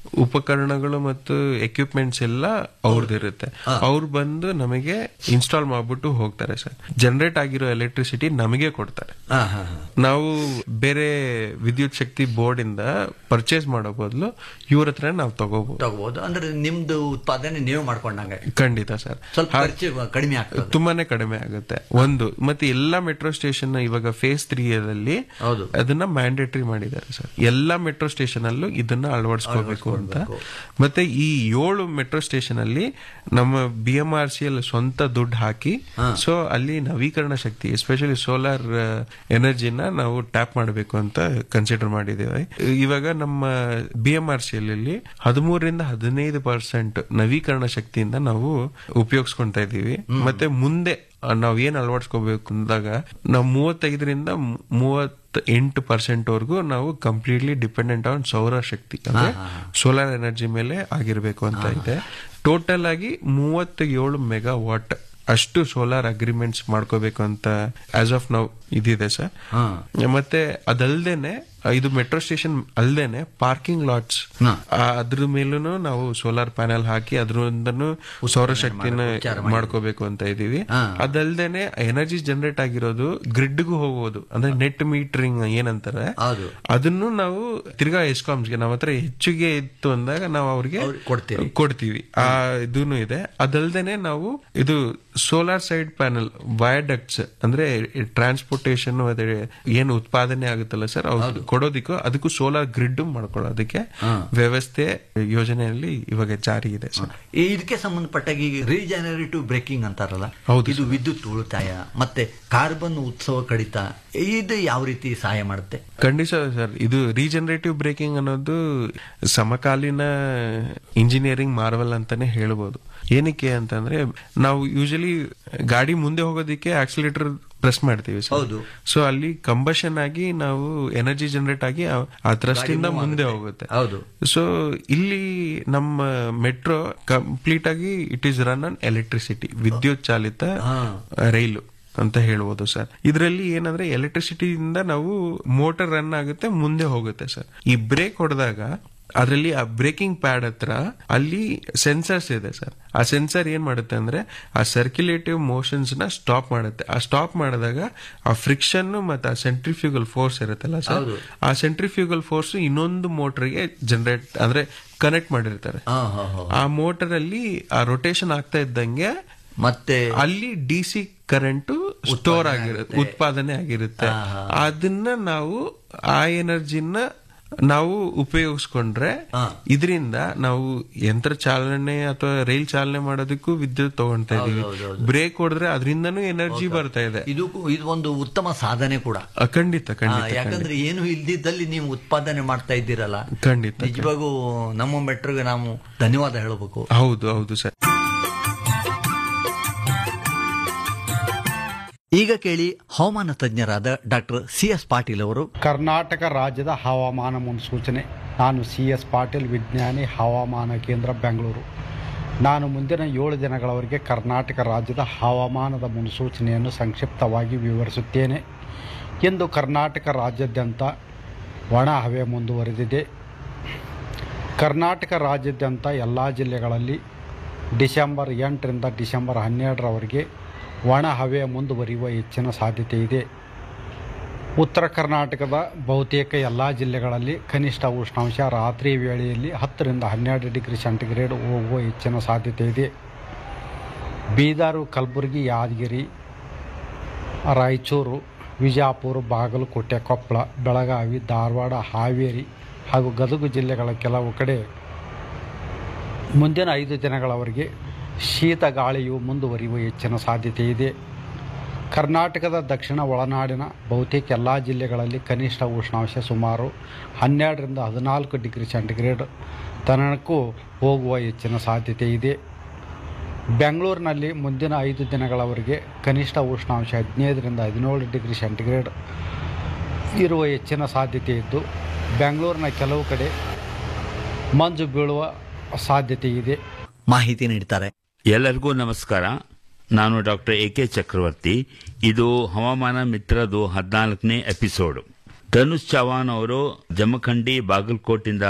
ಉಪಕರಣಗಳು ಮತ್ತು ಎಕ್ವಿಪ್ಮೆಂಟ್ಸ್ ಎಲ್ಲ ಅವ್ರದ್ದಿರುತ್ತೆ ಅವ್ರು ಬಂದು ನಮಗೆ ಇನ್ಸ್ಟಾಲ್ ಮಾಡ್ಬಿಟ್ಟು ಹೋಗ್ತಾರೆ ಸರ್ ಜನರೇಟ್ ಆಗಿರೋ ಎಲೆಕ್ಟ್ರಿಸಿಟಿ ನಮಗೆ ಕೊಡ್ತಾರೆ ಹಾ, ಹಾ, ಹಾ. ನಾವು ಬೇರೆ ವಿದ್ಯುತ್ ಶಕ್ತಿ ಬೋರ್ಡ್ ಇಂದ ಪರ್ಚೇಸ್ ಮಾಡೋ ಬದಲು ಇವ್ರ ಹತ್ರ ನಾವು ತಗೋಬಹುದು ತಗೋಬಹುದು ಅಂದ್ರೆ ನಿಮ್ದು ಉತ್ಪಾದನೆ ನೀವು ಮಾಡ್ಕೊಂಡಂಗೆ ಖಂಡಿತ ಸರ್ ಸ್ವಲ್ಪ ಖರ್ಚು ಕಡಿಮೆ ಆಗ್ತದೆ ತುಂಬಾನೇ ಕಡಿಮೆ ಆಗುತ್ತೆ ಒಂದು ಮತ್ತೆ ಎಲ್ಲಾ ಮೆಟ್ರೋ ಸ್ಟೇಷನ್ ಇವಾಗ ಫೇಸ್ ತ್ರೀ ಅಲ್ಲಿ ಹೌದು. ಅದನ್ನ ಮ್ಯಾಂಡೇಟರಿ ಮಾಡಿದ್ದಾರೆ ಸರ್ ಎಲ್ಲಾ ಮೆಟ್ರೋ ಸ್ಟೇಷನ್ ಅಲ್ಲೂ ಇದನ್ನ ಅಳವಡಿಸ್ಕೋಬೇಕು ಅಂತ ಮತ್ತೆ ಈ ಏಳು ಮೆಟ್ರೋ ಸ್ಟೇಷನ್ ಅಲ್ಲಿ ನಮ್ಮ ಬಿ ಎಂ ಆರ್ ಸಿ ಅಲ್ಲಿ ಸ್ವಂತ ದುಡ್ಡು ಹಾಕಿ ಸೊ ಅಲ್ಲಿ ನವೀಕರಣ ಶಕ್ತಿ ಎಸ್ಪೆಷಲಿ ಸೋಲಾರ್ ಎನರ್ಜಿನ ನಾವು ಟ್ಯಾಪ್ ಮಾಡಬೇಕು ಅಂತ ಕನ್ಸಿಡರ್ ಮಾಡಿದ್ದೇವೆ ಇವಾಗ ನಮ್ಮ ಬಿ ಎಂ ಆರ್ ಸಿ ಅಲ್ಲಿ ಹದಿಮೂರರಿಂದ ಹದಿನೈದು ಪರ್ಸೆಂಟ್ ನವೀಕರಣ ಶಕ್ತಿಯಿಂದ ನಾವು ಉಪಯೋಗಿಸ್ಕೊಂತಾ ಇದೀವಿ ಮತ್ತೆ ಮುಂದೆ ನಾವ್ ಏನ್ ಅಳವಡಿಸ್ಕೋಬೇಕು ಅಂದಾಗ ನಾವು ಮೂವತ್ತೈದರಿಂದ ಮೂವತ್ತ ಎಂಟು ಪರ್ಸೆಂಟ್ ವರೆಗೂ ನಾವು ಕಂಪ್ಲೀಟ್ಲಿ ಡಿಪೆಂಡೆಂಟ್ ಆನ್ ಸೌರ ಶಕ್ತಿ ಅಂದ್ರೆ ಸೋಲಾರ್ ಎನರ್ಜಿ ಮೇಲೆ ಆಗಿರ್ಬೇಕು ಅಂತ ಇದೆ ಟೋಟಲ್ ಆಗಿ ಮೂವತ್ತ ಏಳು ಮೆಗಾ ವಾಟ್ ಅಷ್ಟು ಸೋಲಾರ್ ಅಗ್ರಿಮೆಂಟ್ಸ್ ಮಾಡ್ಕೋಬೇಕು ಅಂತ ಆಸ್ ಆಫ್ ನಾವು ಇದಿದೆ ಸರ್ ಮತ್ತೆ ಅದಲ್ದೇನೆ ಇದು ಮೆಟ್ರೋ ಸ್ಟೇಷನ್ ಅಲ್ದೇನೆ ಪಾರ್ಕಿಂಗ್ ಲಾಟ್ಸ್ ಅದ್ರ ಮೇಲೂ ನಾವು ಸೋಲಾರ್ ಪ್ಯಾನೆಲ್ ಹಾಕಿ ಅದ್ರಿಂದನೂ ಸೌರಶಕ್ತಿನ ಮಾಡ್ಕೋಬೇಕು ಅಂತ ಇದೀವಿ ಅದಲ್ದೇನೆ ಎನರ್ಜಿ ಜನರೇಟ್ ಆಗಿರೋದು ಗ್ರಿಡ್ಗೂ ಹೋಗೋದು ಅಂದ್ರೆ ನೆಟ್ ಮೀಟರಿಂಗ್ ಏನಂತಾರೆ ಹೌದು. ಅದನ್ನು ನಾವು ತಿರ್ಗಾ ಎಸ್ಕಾಮ್ಸ್ಗೆ ನಮ್ಮ ಹತ್ರ ಹೆಚ್ಚಿಗೆ ಇತ್ತು ಅಂದಾಗ ನಾವು ಅವ್ರಿಗೆ ಕೊಡ್ತೀರಿ. ಕೊಡ್ತೀವಿ ಆ ಇದೂನು ಇದೆ ಅದಲ್ದೇನೆ ನಾವು ಇದು ಸೋಲಾರ್ ಸೈಡ್ ಪ್ಯಾನಲ್ ವಯಾಡಕ್ಟ್ಸ್ ಅಂದ್ರೆ ಟ್ರಾನ್ಸ್ಪೋರ್ಟೇಷನ್ ಅದೇ ಏನು ಉತ್ಪಾದನೆ ಆಗುತ್ತಲ್ಲ ಸರ್ ಅವ್ರು ಕೊಡೋದಿಕ್ಕೂ ಅದಕ್ಕೂ ಸೋಲಾರ್ ಗ್ರಿಡ್ ಮಾಡ್ಕೊಳ್ಳೋದಕ್ಕೆ ವ್ಯವಸ್ಥೆ ಯೋಜನೆಯಲ್ಲಿ ಇವಾಗ ಜಾರಿ ಇದೆ ಸರ್ ಈ ಇದಕ್ಕೆ ಸಂಬಂಧಪಟ್ಟಾಗ ಈಗ ರೀಜನರೇಟಿವ್ ಬ್ರೇಕಿಂಗ್ ಅಂತಾರಲ್ಲ ಹೌದು ಇದು ವಿದ್ಯುತ್ ಉಳಿತಾಯ ಮತ್ತೆ ಕಾರ್ಬನ್ ಉತ್ಸವ ಕಡಿತ ಇದು ಯಾವ ರೀತಿ ಸಹಾಯ ಮಾಡುತ್ತೆ ಖಂಡಿತ ಸರ್ ಇದು ರೀಜನರೇಟಿವ್ ಬ್ರೇಕಿಂಗ್ ಅನ್ನೋದು ಸಮಕಾಲೀನ ಇಂಜಿನಿಯರಿಂಗ್ ಮಾರ್ವಲ್ ಅಂತಾನೆ ಹೇಳ್ಬೋದು ಏನಕ್ಕೆ ಅಂತಂದ್ರೆ ನಾವು ಯೂಶಲಿ ಗಾಡಿ ಮುಂದೆ ಹೋಗೋದಿಕ್ಕೆ ಆಕ್ಸಿಲೇಟರ್ ಪ್ರೆಸ್ ಮಾಡ್ತೀವಿ ಹೌದು. ಸೊ ಅಲ್ಲಿ ಕಂಬಷನ್ ಆಗಿ ನಾವು ಎನರ್ಜಿ ಜನರೇಟ್ ಆಗಿ ಆ- ಆ ಥ್ರಸ್ಟ್ ಇಂದ ಮುಂದೆ ಹೋಗುತ್ತೆ ಹೌದು. ಸೊ ಇಲ್ಲಿ ನಮ್ಮ ಮೆಟ್ರೋ ಕಂಪ್ಲೀಟ್ ಆಗಿ it is run on electricity ವಿದ್ಯುತ್ ಚಾಲಿತ ರೈಲು ಅಂತ ಹೇಳ್ಬೋದು ಸರ್ ಇದರಲ್ಲಿ ಏನಂದ್ರೆ ಎಲೆಕ್ಟ್ರಿಸಿಟಿಯಿಂದ ನಾವು ಮೋಟರ್ ರನ್ ಆಗುತ್ತೆ ಮುಂದೆ ಹೋಗುತ್ತೆ ಸರ್ ಈ ಬ್ರೇಕ್ ಹೊಡೆದಾಗ ಅದರಲ್ಲಿ ಆ ಬ್ರೇಕಿಂಗ್ ಪ್ಯಾಡ್ ಹತ್ರ ಅಲ್ಲಿ ಸೆನ್ಸರ್ಸ್ ಇದೆ ಸರ್ ಆ ಸೆನ್ಸರ್ ಏನ್ ಮಾಡುತ್ತೆ ಅಂದ್ರೆ ಆ ಸರ್ಕ್ಯುಲೇಟಿವ್ ಮೋಷನ್ಸ್ ನ ಸ್ಟಾಪ್ ಮಾಡುತ್ತೆ ಆ ಸ್ಟಾಪ್ ಮಾಡಿದಾಗ ಆ ಫ್ರಿಕ್ಷನ್ ಮತ್ತೆ ಆ ಸೆಂಟ್ರಿಫ್ಯೂಗಲ್ ಫೋರ್ಸ್ ಇರುತ್ತಲ್ಲ ಸರ್ ಆ ಸೆಂಟ್ರಿಫ್ಯೂಗಲ್ ಫೋರ್ಸ್ ಇನ್ನೊಂದು ಮೋಟರ್ಗೆ ಜನರೇಟ್ ಅಂದ್ರೆ ಕನೆಕ್ಟ್ ಮಾಡಿರ್ತಾರೆ ಹಾ, ಹಾ, ಹಾ. ಆ ಮೋಟರ್ ಅಲ್ಲಿ ಆ ರೊಟೇಷನ್ ಆಗ್ತಾ ಇದ್ದಂಗೆ ಮತ್ತೆ ಅಲ್ಲಿ ಡಿ ಸಿ ಕರೆಂಟ್ ಸ್ಟೋರ್ ಆಗಿರುತ್ತೆ ಉತ್ಪಾದನೆ ಆಗಿರುತ್ತೆ ಅದನ್ನ ನಾವು ಆ ಎನರ್ಜಿನ ನಾವು ಉಪಯೋಗಿಸ್ಕೊಂಡ್ರೆ ಇದರಿಂದ ನಾವು ಯಂತ್ರ ಚಾಲನೆ ಅಥವಾ ರೈಲ್ ಚಾಲನೆ ಮಾಡೋದಕ್ಕೂ ವಿದ್ಯುತ್ ತಗೊಂತಾ ಇದೀವಿ ಬ್ರೇಕ್ ಹೊಡೆದ್ರೆ ಅದರಿಂದನೂ ಎನರ್ಜಿ ಬರ್ತಾ ಇದೆ ಇದು ಇದು ಒಂದು ಉತ್ತಮ ಸಾಧನೆ ಕೂಡ ಆ, ಖಂಡಿತ ಆ, ಖಂಡಿತ ಯಾಕಂದ್ರೆ ಏನು ಇಲ್ದಿದ್ದಲ್ಲಿ ನೀವು ಉತ್ಪಾದನೆ ಮಾಡ್ತಾ ಇದ್ದೀರಲ್ಲ ಖಂಡಿತ ನಿಜವಾಗೂ ನಮ್ಮ ಮೆಟ್ರೋಗೆ ನಾವು ಧನ್ಯವಾದ ಹೇಳಬೇಕು ಹೌದು ಹೌದು ಸರ್ ಈಗ ಕೇಳಿ ಹವಾಮಾನ ತಜ್ಞರಾದ ಡಾಕ್ಟರ್ ಸಿ ಎಸ್ ಪಾಟೀಲ್ ಅವರು ಕರ್ನಾಟಕ ರಾಜ್ಯದ ಹವಾಮಾನ ಮುನ್ಸೂಚನೆ ನಾನು ಸಿ ಎಸ್ ಪಾಟೀಲ್ ವಿಜ್ಞಾನಿ ಹವಾಮಾನ ಕೇಂದ್ರ ಬೆಂಗಳೂರು ನಾನು ಮುಂದಿನ ಏಳು ದಿನಗಳವರೆಗೆ ಕರ್ನಾಟಕ ರಾಜ್ಯದ ಹವಾಮಾನದ ಮುನ್ಸೂಚನೆಯನ್ನು ಸಂಕ್ಷಿಪ್ತವಾಗಿ ವಿವರಿಸುತ್ತೇನೆ ಇಂದು ಕರ್ನಾಟಕ ರಾಜ್ಯಾದ್ಯಂತ ಒಣ ಹವೆ ಮುಂದುವರೆದಿದೆ ಕರ್ನಾಟಕ ರಾಜ್ಯಾದ್ಯಂತ ಎಲ್ಲ ಜಿಲ್ಲೆಗಳಲ್ಲಿ ಡಿಸೆಂಬರ್ ಎಂಟರಿಂದ ಡಿಸೆಂಬರ್ ಹನ್ನೆರಡರವರೆಗೆ ಒಣ ಹವೆ ಮುಂದುವರಿಯುವ ಹೆಚ್ಚಿನ ಸಾಧ್ಯತೆ ಇದೆ ಉತ್ತರ ಕರ್ನಾಟಕದ ಬಹುತೇಕ ಎಲ್ಲ ಜಿಲ್ಲೆಗಳಲ್ಲಿ ಕನಿಷ್ಠ ಉಷ್ಣಾಂಶ ರಾತ್ರಿ ವೇಳೆಯಲ್ಲಿ ಹತ್ತರಿಂದ ಹನ್ನೆರಡು ಡಿಗ್ರಿ ಸೆಂಟಿಗ್ರೇಡ್ ಹೋಗುವ ಹೆಚ್ಚಿನ ಸಾಧ್ಯತೆ ಇದೆ ಬೀದರು ಕಲಬುರಗಿ ಯಾದಗಿರಿ ರಾಯಚೂರು ವಿಜಯಪುರ ಬಾಗಲಕೋಟೆ ಕೊಪ್ಪಳ ಬೆಳಗಾವಿ ಧಾರವಾಡ ಹಾವೇರಿ ಹಾಗೂ ಗದಗ ಜಿಲ್ಲೆಗಳ ಕೆಲವು ಕಡೆ ಮುಂದಿನ ಐದು ದಿನಗಳವರೆಗೆ ಶೀತ ಗಾಳಿಯು ಮುಂದುವರಿಯುವ ಹೆಚ್ಚಿನ ಸಾಧ್ಯತೆ ಇದೆ ಕರ್ನಾಟಕದ ದಕ್ಷಿಣ ಒಳನಾಡಿನ ಬಹುತೇಕ ಎಲ್ಲ ಜಿಲ್ಲೆಗಳಲ್ಲಿ ಕನಿಷ್ಠ ಉಷ್ಣಾಂಶ ಸುಮಾರು ಹನ್ನೆರಡರಿಂದ ಹದಿನಾಲ್ಕು ಡಿಗ್ರಿ ಸೆಂಟಿಗ್ರೇಡ್ ತನಕೂ ಹೋಗುವ ಹೆಚ್ಚಿನ ಸಾಧ್ಯತೆ ಇದೆ ಬೆಂಗಳೂರಿನಲ್ಲಿ ಮುಂದಿನ ಐದು ದಿನಗಳವರೆಗೆ ಕನಿಷ್ಠ ಉಷ್ಣಾಂಶ ಹದಿನೈದರಿಂದ ಹದಿನೇಳು ಡಿಗ್ರಿ ಸೆಂಟಿಗ್ರೇಡ್ ಇರುವ ಹೆಚ್ಚಿನ ಸಾಧ್ಯತೆ ಇದ್ದು ಬೆಂಗಳೂರಿನ ಕೆಲವು ಕಡೆ ಮಂಜು ಬೀಳುವ ಸಾಧ್ಯತೆ ಇದೆ ಮಾಹಿತಿ ನೀಡ್ತಾರೆ ಎಲ್ಲರಿಗೂ ನಮಸ್ಕಾರ ನಾನು ಡಾಕ್ಟರ್ ಎ ಕೆ ಚಕ್ರವರ್ತಿ ಇದು ಹವಾಮಾನ ಮಿತ್ರದು ಹದಿನಾಲ್ಕನೇ ಎಪಿಸೋಡ್ ಧನುಷ್ ಚವಾನ್ ಅವರು ಜಮಖಂಡಿ ಬಾಗಲಕೋಟಿಂದ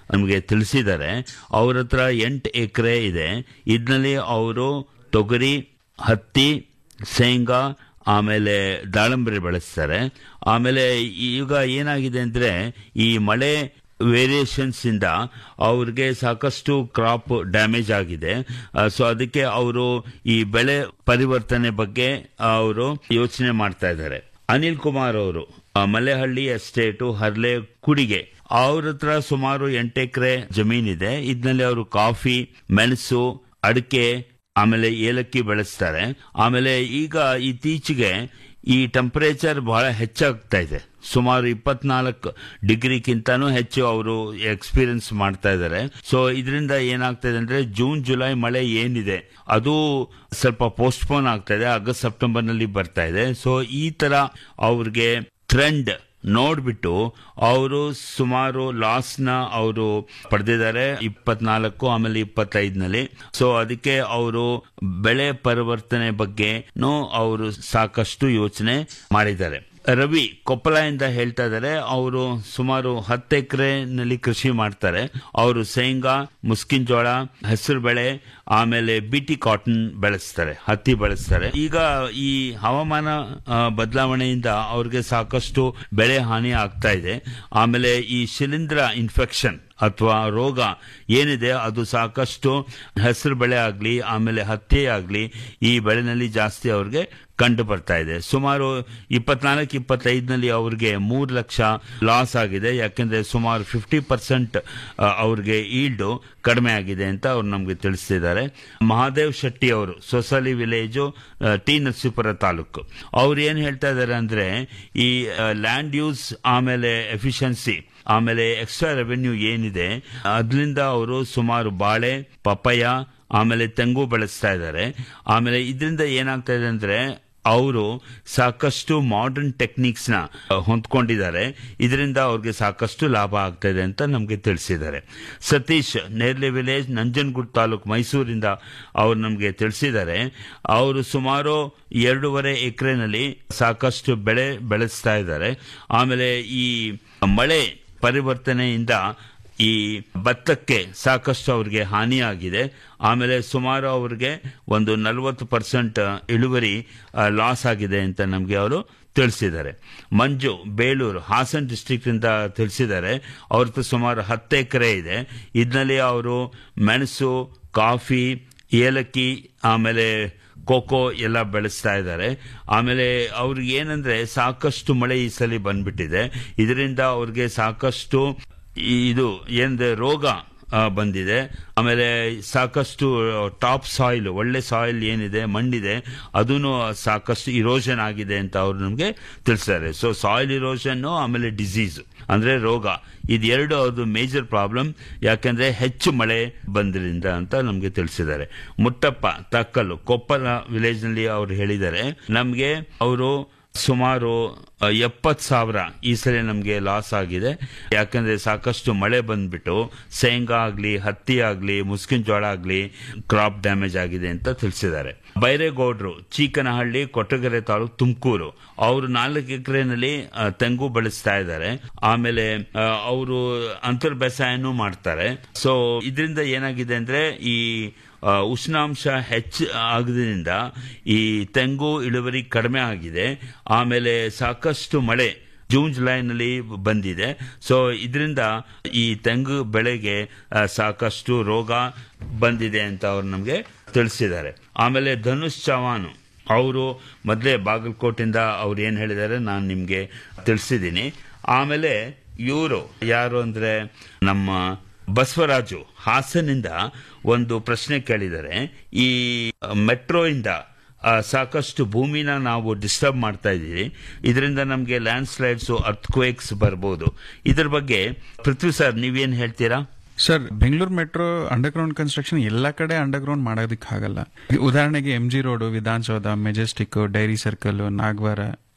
ನಮಗೆ ತಿಳಿಸಿದ್ದಾರೆ ಅವ್ರ ಹತ್ರ ಎಂಟು ಎಕರೆ ಇದೆ ಇದರಲ್ಲಿ ಅವರು ತೊಗರಿ ಹತ್ತಿ ಶೇಂಗಾ ಆಮೇಲೆ ದಾಳಂಬರಿ ಬೆಳೆಸ್ತಾರೆ ಆಮೇಲೆ ಈಗ ಏನಾಗಿದೆ ಅಂದ್ರೆ ಈ ಮಳೆ ವೇರಿಯೇಷನ್ಸ್ ಇಂದ ಅವ್ರಿಗೆ ಸಾಕಷ್ಟು ಕ್ರಾಪ್ ಡ್ಯಾಮೇಜ್ ಆಗಿದೆ ಸೊ ಅದಕ್ಕೆ ಅವರು ಈ ಬೆಳೆ ಪರಿವರ್ತನೆ ಬಗ್ಗೆ ಅವರು ಯೋಚನೆ ಮಾಡ್ತಾ ಇದ್ದಾರೆ ಅನಿಲ್ ಕುಮಾರ್ ಅವರು ಆ, ಮಲೆಹಳ್ಳಿ ಎಸ್ಟೇಟು ಹರ್ಲೆ ಕುಡಿಗೆ ಅವ್ರ ಹತ್ರ ಸುಮಾರು ಎಂಟು ಎಕರೆ ಜಮೀನಿದೆ ಇದರಲ್ಲಿ ಅವರು ಕಾಫಿ ಮೆಣಸು ಅಡಿಕೆ ಆಮೇಲೆ ಏಲಕ್ಕಿ ಬೆಳೆಸ್ತಾರೆ ಆಮೇಲೆ ಈಗ ಇತ್ತೀಚೆಗೆ ಈ ಟೆಂಪರೇಚರ್ ಬಹಳ ಹೆಚ್ಚಾಗ್ತಾ ಇದೆ ಸುಮಾರು ಇಪ್ಪತ್ನಾಲ್ಕು ಡಿಗ್ರಿಗಿಂತನೂ ಹೆಚ್ಚು ಅವರು ಎಕ್ಸ್ಪೀರಿಯನ್ಸ್ ಮಾಡ್ತಾ ಇದ್ದಾರೆ ಸೊ ಇದರಿಂದ ಏನಾಗ್ತಾ ಇದೆ ಅಂದ್ರೆ ಜೂನ್ ಜುಲೈ ಮಳೆ ಏನಿದೆ ಅದು ಸ್ವಲ್ಪ ಪೋಸ್ಟ್ಪೋನ್ ಆಗ್ತಾ ಇದೆ ಆಗಸ್ಟ್ ಸೆಪ್ಟೆಂಬರ್ ನಲ್ಲಿ ಬರ್ತಾ ಇದೆ ಸೊ ಈ ತರ ಅವ್ರಿಗೆ ಟ್ರೆಂಡ್ ನೋಡ್ಬಿಟ್ಟು ಅವರು ಸುಮಾರು ಲಾಸ್ ನ ಅವರು ಪಡೆದಿದ್ದಾರೆ ಇಪ್ಪತ್ನಾಲ್ಕು ಆಮೇಲೆ ಇಪ್ಪತ್ತೈದನಲ್ಲಿ ಸೊ ಅದಕ್ಕೆ ಅವರು ಬೆಳೆ ಪರಿವರ್ತನೆ ಬಗ್ಗೆನೂ ಅವರು ಸಾಕಷ್ಟು ಯೋಚನೆ ಮಾಡಿದ್ದಾರೆ ರವಿ ಕೊಪ್ಪಳದಿಂದ ಹೇಳ್ತಾ ಇದ್ದಾರೆ ಅವರು ಸುಮಾರು ಹತ್ತು ಎಕರೆನಲ್ಲಿ ಕೃಷಿ ಮಾಡ್ತಾರೆ ಅವರು ಶೇಂಗಾ ಮುಸ್ಕಿನ್ ಜೋಳ ಹೆಸರು ಬೆಳೆ ಆಮೇಲೆ ಬಿಟಿ ಕಾಟನ್ ಬೆಳೆಸ್ತಾರೆ ಹತ್ತಿ ಬೆಳೆಸ್ತಾರೆ ಈಗ ಈ ಹವಾಮಾನ ಆ, ಬದಲಾವಣೆಯಿಂದ ಅವ್ರಿಗೆ ಸಾಕಷ್ಟು ಬೆಳೆ ಹಾನಿ ಆಗ್ತಾ ಇದೆ ಆಮೇಲೆ ಈ ಶಿಲೀಂಧ್ರ ಇನ್ಫೆಕ್ಷನ್ ಅಥವಾ ರೋಗ ಏನಿದೆ ಅದು ಸಾಕಷ್ಟು ಹೆಸರು ಬೆಳೆ ಆಗಲಿ ಆಮೇಲೆ ಹತ್ತಿ ಆಗಲಿ ಈ ಬೆಳೆನಲ್ಲಿ ಜಾಸ್ತಿ ಅವ್ರಿಗೆ ಕಂಡು ಬರ್ತಾ ಇದೆ ಸುಮಾರು ಇಪ್ಪತ್ನಾಲ್ಕು ಇಪ್ಪತ್ತೈದನಲ್ಲಿ ಅವ್ರಿಗೆ ಮೂರು ಲಕ್ಷ ಲಾಸ್ ಆಗಿದೆ ಯಾಕೆಂದ್ರೆ ಸುಮಾರು ಫಿಫ್ಟಿ ಪರ್ಸೆಂಟ್ ಅವ್ರಿಗೆ ಈಲ್ಡು ಕಡಿಮೆ ಆಗಿದೆ ಅಂತ ಅವ್ರು ನಮಗೆ ತಿಳಿಸ್ತಿದ್ದಾರೆ ಮಹಾದೇವ್ ಶೆಟ್ಟಿ ಅವರು ಸೊಸಲಿ ವಿಲೇಜು ಆ, ಟಿ ನರಸೀಪುರ ತಾಲೂಕು ಅವ್ರು ಏನ್ ಹೇಳ್ತಾ ಇದ್ದಾರೆ ಅಂದ್ರೆ ಈ ಲ್ಯಾಂಡ್ ಯೂಸ್ ಆಮೇಲೆ ಎಫಿಷಿಯನ್ಸಿ ಆಮೇಲೆ ಎಕ್ಸ್ಟ್ರಾ ರೆವೆನ್ಯೂ ಏನಿದೆ ಅದರಿಂದ ಅವರು ಸುಮಾರು ಬಾಳೆ ಪಪಯ ಆಮೇಲೆ ತೆಂಗು ಬೆಳೆಸ್ತಾ ಇದ್ದಾರೆ ಆಮೇಲೆ ಇದರಿಂದ ಏನಾಗ್ತಾ ಇದೆ ಅಂದ್ರೆ ಅವರು ಸಾಕಷ್ಟು ಮಾಡರ್ನ್ ಟೆಕ್ನಿಕ್ಸ್ ನ ಹೊಂದ್ಕೊಂಡಿದ್ದಾರೆ ಇದರಿಂದ ಅವ್ರಿಗೆ ಸಾಕಷ್ಟು ಲಾಭ ಆಗ್ತಾ ಇದೆ ಅಂತ ನಮಗೆ ತಿಳಿಸಿದ್ದಾರೆ ಸತೀಶ್ ನೇರ್ಲೆ ವಿಲೇಜ್ ನಂಜನಗೂಡ್ ತಾಲೂಕು ಮೈಸೂರಿಂದ ಅವ್ರು ನಮಗೆ ತಿಳಿಸಿದ್ದಾರೆ ಅವರು ಸುಮಾರು ಎರಡೂವರೆ ಎಕರೆನಲ್ಲಿ ಸಾಕಷ್ಟು ಬೆಳೆ ಬೆಳೆಸ್ತಾ ಇದ್ದಾರೆ ಆಮೇಲೆ ಈ ಮಳೆ ಪರಿವರ್ತನೆಯಿಂದ ಈ ಭತ್ತಕ್ಕೆ ಸಾಕಷ್ಟು ಅವ್ರಿಗೆ ಹಾನಿಯಾಗಿದೆ ಆಮೇಲೆ ಸುಮಾರು ಅವ್ರಿಗೆ ಒಂದು ನಲವತ್ತು ಪರ್ಸೆಂಟ್ ಇಳುವರಿ ಲಾಸ್ ಆಗಿದೆ ಅಂತ ನಮಗೆ ಅವರು ತಿಳಿಸಿದ್ದಾರೆ ಮಂಜು ಬೇಲೂರು ಹಾಸನ್ ಡಿಸ್ಟ್ರಿಕ್ಟ್ ಇಂದ ತಿಳಿಸಿದ್ದಾರೆ ಅವ್ರದ್ದು ಸುಮಾರು ಹತ್ತು ಎಕರೆ ಇದೆ ಇದರಲ್ಲಿ ಅವರು ಮೆಣಸು ಕಾಫಿ ಏಲಕ್ಕಿ ಆಮೇಲೆ ಕೋಕೋ ಎಲ್ಲ ಬೆಳೆಸ್ತಾ ಇದ್ದಾರೆ ಆಮೇಲೆ ಅವ್ರಿಗೆ ಏನಂದ್ರೆ ಸಾಕಷ್ಟು ಮಳೆ ಈ ಸಲ ಬಂದ್ಬಿಟ್ಟಿದೆ ಇದರಿಂದ ಅವ್ರಿಗೆ ಸಾಕಷ್ಟು ಈ- ಇದು ಏನಂದ್ರೆ ರೋಗ ಆ, ಬಂದಿದೆ ಆಮೇಲೆ ಸಾಕಷ್ಟು ಟಾಪ್ ಸಾಯಿಲ್ ಒಳ್ಳೆ ಸಾಯಿಲ್ ಏನಿದೆ ಮಣ್ಣಿದೆ ಅದೂ ಸಾಕಷ್ಟು ಇರೋಷನ್ ಆಗಿದೆ ಅಂತ ಅವ್ರು ನಮಗೆ ತಿಳಿಸ್ತಾರೆ ಸೊ ಸಾಯಿಲ್ ಇರೋಷನ್ ಆಮೇಲೆ ಡಿಸೀಸ್ ಅಂದ್ರೆ ರೋಗ ಇದೆರಡು ಅವ್ರದ್ದು ಮೇಜರ್ ಪ್ರಾಬ್ಲಮ್ ಯಾಕಂದ್ರೆ ಹೆಚ್ಚು ಮಳೆ ಬಂದ್ರಿಂದ ಅಂತ ನಮಗೆ ತಿಳಿಸಿದ್ದಾರೆ ಮುಟ್ಟಪ್ಪ ತಕ್ಕಲು ಕೊಪ್ಪಳ ವಿಲೇಜ್ ನಲ್ಲಿ ಅವ್ರು ಹೇಳಿದ್ದಾರೆ ನಮಗೆ ಅವರು ಸುಮಾರು ಎಪ್ಪತ್ತು ಸಾವಿರ ಈ ಸಲ ನಮಗೆ ಲಾಸ್ ಆಗಿದೆ ಯಾಕಂದ್ರೆ ಸಾಕಷ್ಟು ಮಳೆ ಬಂದ್ಬಿಟ್ಟು ಶೇಂಗಾ ಆಗ್ಲಿ ಹತ್ತಿ ಆಗ್ಲಿ ಮುಸ್ಕಿನ ಜೋಳ ಆಗ್ಲಿ ಕ್ರಾಪ್ ಡ್ಯಾಮೇಜ್ ಆಗಿದೆ ಅಂತ ತಿಳಿಸಿದ್ದಾರೆ ಬೈರೇಗೌಡರು ಚೀಕನಹಳ್ಳಿ ಕೊಟ್ಟಗೆರೆ ತಾಲೂಕು ತುಮಕೂರು ಅವರು ನಾಲ್ಕು ಎಕರೆನಲ್ಲಿ ತೆಂಗು ಬೆಳೆಸ್ತಾ ಇದ್ದಾರೆ ಆಮೇಲೆ ಅವರು ಅಂತರ್ ಬೇಸಾಯನೂ ಮಾಡ್ತಾರೆ ಸೊ ಇದರಿಂದ ಏನಾಗಿದೆ ಅಂದ್ರೆ ಈ ಆ, ಉಷ್ಣಾಂಶ ಹೆಚ್ಚು ಆಗದ್ರಿಂದ ಈ ತೆಂಗು ಇಳುವರಿ ಕಡಿಮೆ ಆಗಿದೆ ಆಮೇಲೆ ಸಾಕಷ್ಟು ಮಳೆ ಜೂನ್ ಜುಲೈನಲ್ಲಿ ಬಂದಿದೆ ಸೊ ಇದರಿಂದ ಈ ತೆಂಗು ಬೆಳೆಗೆ ಆ, ಸಾಕಷ್ಟು ರೋಗ ಬಂದಿದೆ ಅಂತ ಅವ್ರು ನಮಗೆ ತಿಳಿಸಿದ್ದಾರೆ ಆಮೇಲೆ ಧನುಷ್ ಚವಾನ್ ಅವರು ಮೊದಲೇ ಬಾಗಲಕೋಟಿಂದ ಅವ್ರು ಏನು ಹೇಳಿದ್ದಾರೆ ನಾನು ನಿಮಗೆ ತಿಳಿಸಿದ್ದೀನಿ ಆಮೇಲೆ ಇವರು ಯಾರು ಅಂದ್ರೆ ನಮ್ಮ ಬಸವರಾಜು ಹಾಸನಿಂದ ಒಂದು ಪ್ರಶ್ನೆ ಕೇಳಿದ್ದಾರೆ ಈ ಮೆಟ್ರೋ ಇಂದ ಆ, ಸಾಕಷ್ಟು ಭೂಮಿನ ನಾವು ಡಿಸ್ಟರ್ಬ್ ಮಾಡ್ತಾ ಇದ್ದೀವಿ ಇದರಿಂದ ನಮಗೆ ಲ್ಯಾಂಡ್ ಸ್ಲೈಡ್ಸ್ ಅರ್ಥಕ್ವೇಕ್ಸ್ ಬರ್ಬೋದು ಇದ್ರ ಬಗ್ಗೆ ಪೃಥ್ವಿ ಸರ್ ನೀವೇನ್ ಹೇಳ್ತೀರಾ sir Bengaluru metro underground construction ಎಲ್ಲ ಕಡೆ ಅಂಡರ್ಗ್ರೌಂಡ್ ಮಾಡೋದಕ್ಕೆ ಆಗಲ್ಲ ಉದಾಹರಣೆಗೆ M G road Vidhana Soudha Majestic dairy circle Nagawara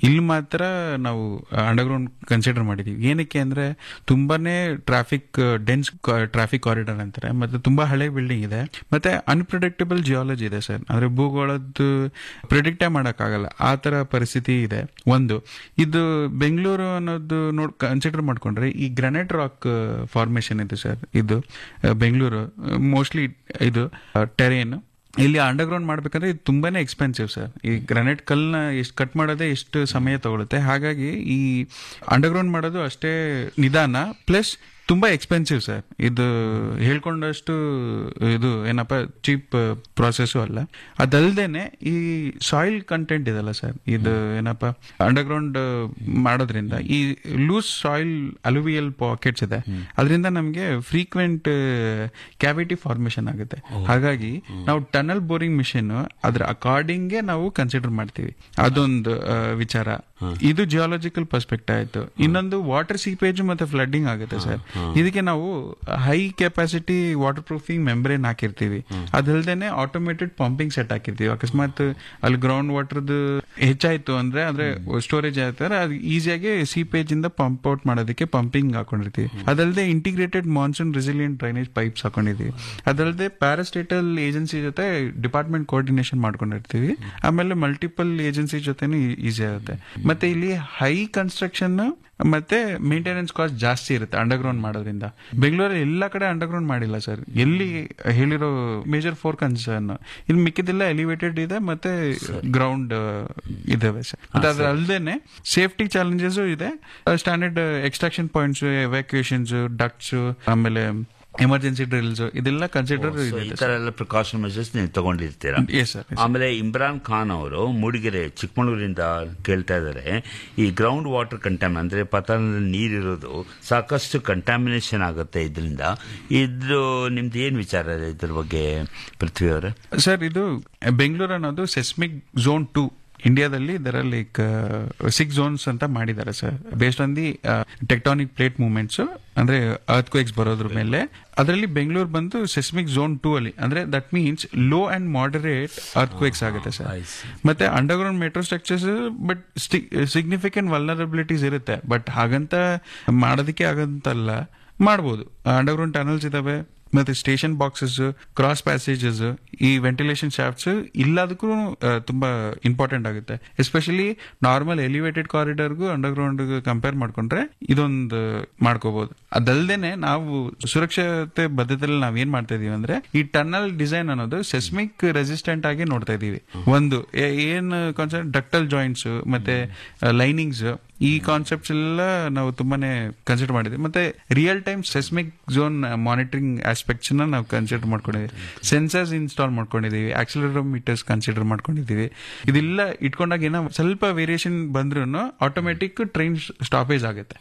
ಇಲ್ಲಿ ಮಾತ್ರ ನಾವು ಅಂಡರ್ಗ್ರೌಂಡ್ ಕನ್ಸಿಡರ್ ಮಾಡಿದೀವಿ ಏನಕ್ಕೆ ಅಂದ್ರೆ ತುಂಬಾನೇ ಟ್ರಾಫಿಕ್ ಡೆನ್ಸ್ ಟ್ರಾಫಿಕ್ ಕಾರಿಡಾರ್ ಅಂತಾರೆ ಮತ್ತೆ ತುಂಬಾ ಹಳೆ ಬಿಲ್ಡಿಂಗ್ ಇದೆ ಮತ್ತೆ ಅನ್ಪ್ರಿಡಿಕ್ಟಬಲ್ ಜಿಯಾಲಜಿ ಇದೆ ಸರ್ ಅಂದ್ರೆ ಭೂಗೋಳದ್ದು ಪ್ರಿಡಿಕ್ಟೇ ಮಾಡಕ್ಕಾಗಲ್ಲ ಆ ತರ ಪರಿಸ್ಥಿತಿ ಇದೆ ಒಂದು ಇದು ಬೆಂಗಳೂರು ಅನ್ನೋದು ನೋಡ್ ಕನ್ಸಿಡರ್ ಮಾಡ್ಕೊಂಡ್ರೆ ಈ ಗ್ರಾನೈಟ್ ರಾಕ್ ಫಾರ್ಮೇಶನ್ ಇದೆ ಸರ್ ಇದು ಆ, ಬೆಂಗಳೂರು ಮೋಸ್ಟ್ಲಿ ಇದು ಟೆರೇನ್ ಇಲ್ಲಿ ಅಂಡರ್ಗ್ರೌಂಡ್ ಮಾಡ್ಬೇಕಂದ್ರೆ ಇದು ತುಂಬಾನೇ ಎಕ್ಸ್ಪೆನ್ಸಿವ್ ಸರ್ ಈ ಗ್ರಾನೈಟ್ ಕಲ್ನ ಎಷ್ಟು ಕಟ್ ಮಾಡೋದೇ ಎಷ್ಟು ಸಮಯ ತಗೊಳುತ್ತೆ ಹಾಗಾಗಿ ಈ ಅಂಡರ್ಗ್ರೌಂಡ್ ಮಾಡೋದು ಅಷ್ಟೇ ನಿಧಾನ ಪ್ಲಸ್ ತುಂಬಾ ಎಕ್ಸ್ಪೆನ್ಸಿವ್ ಸರ್ ಇದು ಹೇಳ್ಕೊಂಡಷ್ಟು ಇದು ಏನಪ್ಪ ಚೀಪ್ ಪ್ರಾಸೆಸ್ ಅಲ್ಲ ಅದಲ್ದೇನೆ ಈ ಸಾಯಿಲ್ ಕಂಟೆಂಟ್ ಇದೆಲ್ಲ ಸರ್ ಇದು ಏನಪ್ಪ ಅಂಡರ್ಗ್ರೌಂಡ್ ಮಾಡೋದ್ರಿಂದ ಈ ಲೂಸ್ ಸಾಯಿಲ್ ಅಲುವಿಯಲ್ ಪಾಕೆಟ್ಸ್ ಇದೆ ಅದರಿಂದ ನಮಗೆ ಫ್ರೀಕ್ವೆಂಟ್ ಕ್ಯಾವಿಟಿ ಫಾರ್ಮೇಶನ್ ಆಗುತ್ತೆ ಹಾಗಾಗಿ ನಾವು ಟನಲ್ ಬೋರಿಂಗ್ ಮಿಷಿನ್ ಅದ್ರ ಅಕಾರ್ಡಿಂಗ್ಗೆ ನಾವು ಕನ್ಸಿಡರ್ ಮಾಡ್ತೀವಿ ಅದೊಂದು ಆ, ವಿಚಾರ ಇದು ಜಿಯಾಲಜಿಕಲ್ ಪರ್ಸ್ಪೆಕ್ಟ್ ಆಯ್ತು ಇನ್ನೊಂದು ವಾಟರ್ ಸೀಪೇಜ್ ಮತ್ತೆ ಫ್ಲಡ್ಡಿಂಗ್ ಆಗುತ್ತೆ ಸರ್ ಇದಕ್ಕೆ ನಾವು high capacity water proofing membrane ಹಾಕಿರ್ತೀವಿ ಅದಲ್ದೇನೆ ಆಟೋಮೇಟೆಡ್ ಪಂಪಿಂಗ್ ಸೆಟ್ ಹಾಕಿರ್ತೀವಿ ಅಕಸ್ಮಾತ್ ಅಲ್ಲಿ ಗ್ರೌಂಡ್ ವಾಟರ್ದು ಹೆಚ್ಚಾಯ್ತು ಅಂದ್ರೆ ಅಂದ್ರೆ ಸ್ಟೋರೇಜ್ ಆಯ್ತಾರೆ ಅದು ಈಸಿಯಾಗಿ ಸೀಪೇಜ್ ಇಂದ ಪಂಪ್ ಔಟ್ ಮಾಡೋದಕ್ಕೆ ಪಂಪಿಂಗ್ ಹಾಕೊಂಡಿರ್ತೀವಿ ಅದಲ್ಲದೆ integrated monsoon resilient drainage pipes ಹಾಕೊಂಡಿದೀವಿ ಅದಲ್ಲದೆ ಪ್ಯಾರಾಸ್ಟೇಟಲ್ ಏಜೆನ್ಸಿ ಜೊತೆ ಡಿಪಾರ್ಟ್ಮೆಂಟ್ ಕೋಆರ್ಡಿನೇಷನ್ ಮಾಡ್ಕೊಂಡಿರ್ತೀವಿ ಆಮೇಲೆ ಮಲ್ಟಿಪಲ್ ಏಜೆನ್ಸಿ ಜೊತೆನೂ ಈಸಿ ಆಗುತ್ತೆ ಮತ್ತೆ ಇಲ್ಲಿ ಹೈ ಕನ್ಸ್ಟ್ರಕ್ಷನ್ ಮತ್ತೆ ಮೇಂಟೆನೆನ್ಸ್ ಕಾಸ್ಟ್ ಜಾಸ್ತಿ ಇರುತ್ತೆ ಅಂಡರ್ಗ್ರೌಂಡ್ ಮಾಡೋದ್ರಿಂದ ಬೆಂಗಳೂರಲ್ಲಿ ಎಲ್ಲ ಕಡೆ ಅಂಡರ್ಗ್ರೌಂಡ್ ಮಾಡಿಲ್ಲ ಸರ್ ಎಲ್ಲಿ ಹೇಳಿರೋ ಮೇಜರ್ ಫೋರ್ ಕನ್ಸರ್ನ್ ಇಲ್ಲಿ ಮಿಕ್ಕಿದೆಲ್ಲ ಎಲಿವೇಟೆಡ್ ಇದೆ ಮತ್ತೆ ಗ್ರೌಂಡ್ ಇದಾವೆ ಸರ್ ಮತ್ತೆ ಅದ್ರ ಅಲ್ದೇನೆ ಸೇಫ್ಟಿ ಚಾಲೆಂಜಸ್ ಇದೆ standard extraction points evacuations ducts ಆಮೇಲೆ ಎಮರ್ಜೆನ್ಸಿ ಡ್ರಿಲ್ಸ್ ಇದೆಲ್ಲ ಕನ್ಸಿಡರ್ So, ಈ ತರ ಎಲ್ಲ ಪ್ರಿಕಾಷನ್ ಮೆಜರ್ಸ್ ನೀವು ತಗೊಂಡಿರ್ತೀರಾ Yes, sir. Yes, sir. ಆಮೇಲೆ ಇಮ್ರಾನ್ ಖಾನ್ ಅವರು ಮೂಡಿಗೆರೆ ಚಿಕ್ಕಮಗಳೂರಿಂದ ಕೇಳ್ತಾ ಇದ್ದಾರೆ ಈ ಗ್ರೌಂಡ್ ವಾಟರ್ ಕಂಟ್ಯಾಮ್ ಅಂದ್ರೆ ಪತನದಲ್ಲಿ ನೀರಿರೋದು ಸಾಕಷ್ಟು ಕಂಟ್ಯಾಮಿನೇಷನ್ ಆಗುತ್ತೆ ಇದರಿಂದ ಇದು ನಿಮ್ದು ಏನ್ ವಿಚಾರ ಇದೆ ಇದ್ರ ಬಗ್ಗೆ ಪೃಥ್ವಿ ಅವರೇ ಸರ್ ಇದು ಬೆಂಗಳೂರು ಅನ್ನೋದು ಸೆಸ್ಮಿಕ್ ಝೋನ್ ಟೂ ಇಂಡಿಯಾದಲ್ಲಿ ಇದರ ಲೈಕ್ ಸಿಕ್ಸ್ ಝೋನ್ಸ್ ಅಂತ ಮಾಡಿದ್ದಾರೆ sir based on the tectonic plate movements ಅಂದ್ರೆ ಅರ್ತ್ ಕ್ವೇಕ್ಸ್ ಬರೋದ್ರ ಮೇಲೆ ಅದರಲ್ಲಿ ಬೆಂಗಳೂರು ಬಂದು ಸೆಸ್ಮಿಕ್ ಝೋನ್ ಟೂ ಅಲ್ಲಿ ಅಂದ್ರೆ that means low and moderate earthquakes ಆಗುತ್ತೆ ಸರ್ ಮತ್ತೆ underground metro structures but significant vulnerabilities ಇರುತ್ತೆ ಬಟ್ ಹಾಗಂತ ಮಾಡೋದಕ್ಕೆ ಆಗಂತಲ್ಲ ಮಾಡ್ಬೋದು ಅಂಡರ್ಗ್ರೌಂಡ್ ಟನಲ್ಸ್ ಇದಾವೆ ಮತ್ತೆ ಸ್ಟೇಷನ್ ಬಾಕ್ಸಸ್ ಕ್ರಾಸ್ ಪ್ಯಾಸೇಜಸ್ ಈ ವೆಂಟಿಲೇಷನ್ ಶಾಫ್ಟ್ಸ್ ಇಲ್ಲದಕ್ಕೂ ತುಂಬಾ ಇಂಪಾರ್ಟೆಂಟ್ ಆಗುತ್ತೆ ಎಸ್ಪೆಷಲಿ ನಾರ್ಮಲ್ ಎಲಿವೇಟೆಡ್ ಕಾರಿಡಾರ್ಗೂ ಅಂಡರ್ಗ್ರೌಂಡ್ ಕಂಪೇರ್ ಮಾಡ್ಕೊಂಡ್ರೆ ಇದೊಂದು ಮಾಡ್ಕೋಬಹುದು ಅದಲ್ದೇನೆ ನಾವು ಸುರಕ್ಷತೆ ಬದ್ಧತೆಯಲ್ಲಿ ನಾವ್ ಏನ್ ಮಾಡ್ತಾ ಇದೀವಿ ಅಂದ್ರೆ ಈ ಟನಲ್ ಡಿಸೈನ್ ಅನ್ನೋದು ಸೆಸ್ಮಿಕ್ ರೆಸಿಸ್ಟೆಂಟ್ ಆಗಿ ನೋಡ್ತಾ ಇದೀವಿ ಒಂದು ಏ- ಏನ್ ಕಾನ್ಸೆಪ್ಟ್ ಡಕ್ಟಲ್ ಜಾಯಿಂಟ್ಸ್ ಮತ್ತೆ ಲೈನಿಂಗ್ಸ್ ಈ ಕಾನ್ಸೆಪ್ಟ್ಸ್ ಎಲ್ಲ ನಾವು ತುಂಬಾನೇ ಕನ್ಸಿಡರ್ ಮಾಡಿದ್ವಿ ಮತ್ತೆ real time seismic zone monitoring aspects ನ ನಾವು ಕನ್ಸಿಡರ್ ಮಾಡ್ಕೊಂಡಿದ್ದೀವಿ ಸೆನ್ಸರ್ಸ್ ಇನ್ಸ್ಟಾಲ್ ಮಾಡ್ಕೊಂಡಿದೀವಿ ಆಕ್ಸಿಲರೋಮೀಟರ್ಸ್ ಕನ್ಸಿಡರ್ ಮಾಡ್ಕೊಂಡಿದ್ದೀವಿ ಇದೆಲ್ಲ ಇಟ್ಕೊಂಡಾಗ ಏನೋ ಸ್ವಲ್ಪ ವೇರಿಯೇಷನ್ ಬಂದ್ರೂ ಆಟೋಮೆಟಿಕ್ ಟ್ರೈನ್ ಸ್ಟಾಪೇಜ್ ಆಗುತ್ತೆ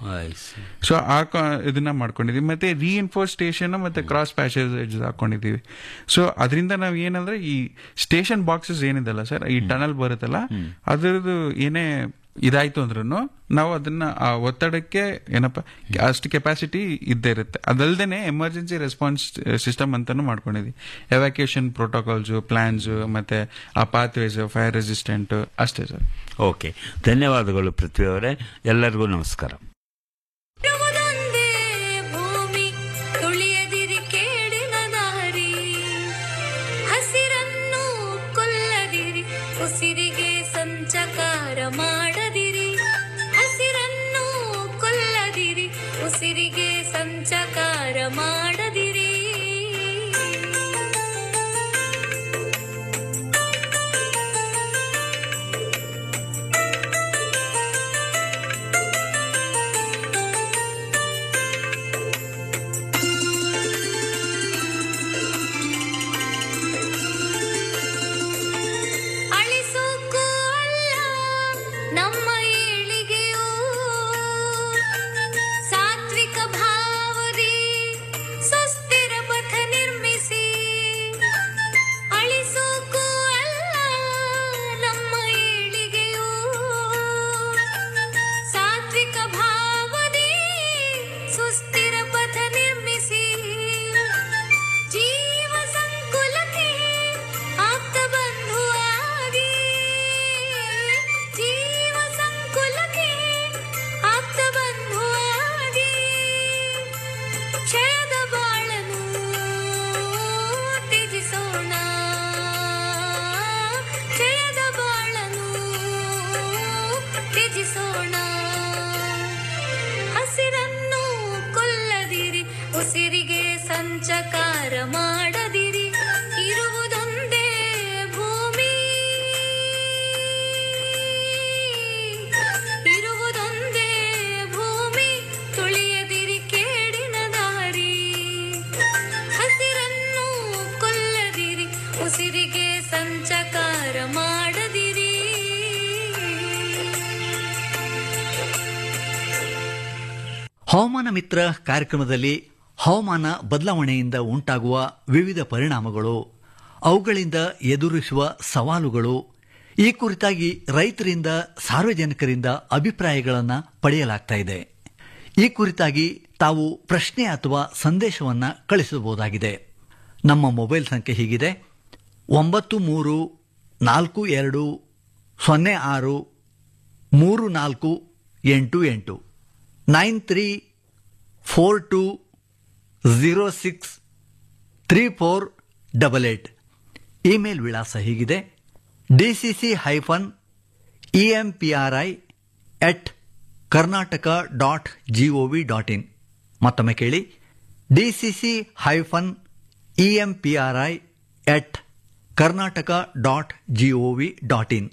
ಸೊ ಆ ಕಾ- ಇದನ್ನ ಮಾಡ್ಕೊಂಡಿದೀವಿ ಮತ್ತೆ ರೀಇನ್ಫೋರ್ಸ್ ಸ್ಟೇಷನ್ ಮತ್ತೆ ಕ್ರಾಸ್ ಪ್ಯಾಸೇಜ್ ಹಾಕೊಂಡಿದೀವಿ ಸೊ ಅದರಿಂದ ನಾವು ಏನಂದ್ರೆ ಈ ಸ್ಟೇಷನ್ ಬಾಕ್ಸಸ್ ಏನಿದೆಲ್ಲ ಸರ್ ಈ ಟನಲ್ ಬರುತ್ತಲ್ಲ ಅದರದ್ದು ಏನೇ ಇದಾಯ್ತು ಅಂದ್ರೂ ನಾವು ಅದನ್ನ ಆ ಒತ್ತಡಕ್ಕೆ ಏನಪ್ಪ ಅಷ್ಟು ಕೆಪಾಸಿಟಿ ಇದ್ದೇ ಇರುತ್ತೆ ಅದಲ್ದೇನೆ ಎಮರ್ಜೆನ್ಸಿ ರೆಸ್ಪಾನ್ಸ್ ಸಿಸ್ಟಮ್ ಅಂತಾನು ಮಾಡ್ಕೊಂಡಿದ್ವಿ ಎವ್ಯಾಕ್ಯೂಷನ್ ಪ್ರೋಟೋಕಾಲ್ಸ್ ಪ್ಲಾನ್ಸ್ ಮತ್ತೆ ಆ ಪಾತ್ವೇಸ್ ಫೈರ್ ರೆಸಿಸ್ಟೆಂಟ್ ಅಷ್ಟೇ ಸರ್ ಓಕೆ ಧನ್ಯವಾದಗಳು ಪೃಥ್ವಿ ಅವರೇ ಎಲ್ಲರಿಗೂ ನಮಸ್ಕಾರ ಇರುವುದೊಂದೇ ಭೂಮಿ ತುಳಿಯದಿರಿ ಕೇಡಿನ ದಾರಿ ಹಸಿರನ್ನು ಕೊಲ್ಲದಿರಿ ಉಸಿರಿಗೆ ಸಂಚಕಾರ ಮಾಡದಿರಿ ಹಸಿರನ್ನು ಕೊಲ್ಲದಿರಿ ಉಸಿರಿಗೆ ಸಂಚಕಾರ ಮಾಡದಿರಿ ಹವಾಮಾನ ಮಿತ್ರ ಕಾರ್ಯಕ್ರಮದಲ್ಲಿ ಹವಾಮಾನ ಬದಲಾವಣೆಯಿಂದ ಉಂಟಾಗುವ ವಿವಿಧ ಪರಿಣಾಮಗಳು ಅವುಗಳಿಂದ ಎದುರಿಸುವ ಸವಾಲುಗಳು ಈ ಕುರಿತಾಗಿ ರೈತರಿಂದ ಸಾರ್ವಜನಿಕರಿಂದ ಅಭಿಪ್ರಾಯಗಳನ್ನು ಪಡೆಯಲಾಗ್ತಾ ಇದೆ ಈ ಕುರಿತಾಗಿ ತಾವು ಪ್ರಶ್ನೆ ಅಥವಾ ಸಂದೇಶವನ್ನು ಕಳಿಸಬಹುದಾಗಿದೆ ನಮ್ಮ ಮೊಬೈಲ್ ಸಂಖ್ಯೆ ಹೀಗಿದೆ ಒಂಬತ್ತು ಮೂರು ನಾಲ್ಕು ಎರಡು ಸೊನ್ನೆ ಆರು ಮೂರು ನಾಲ್ಕು ಎಂಟು ಎಂಟು nine three four two zero six three four double eight email ವಿಳಾಸ ಹೀಗಿದೆ D C C hyphen E M P R I at Karnataka dot G O V dot in ಮತ್ತೊಮ್ಮೆ ಕೇಳಿ D C C hyphen E M P R I at Karnataka dot G O V dot in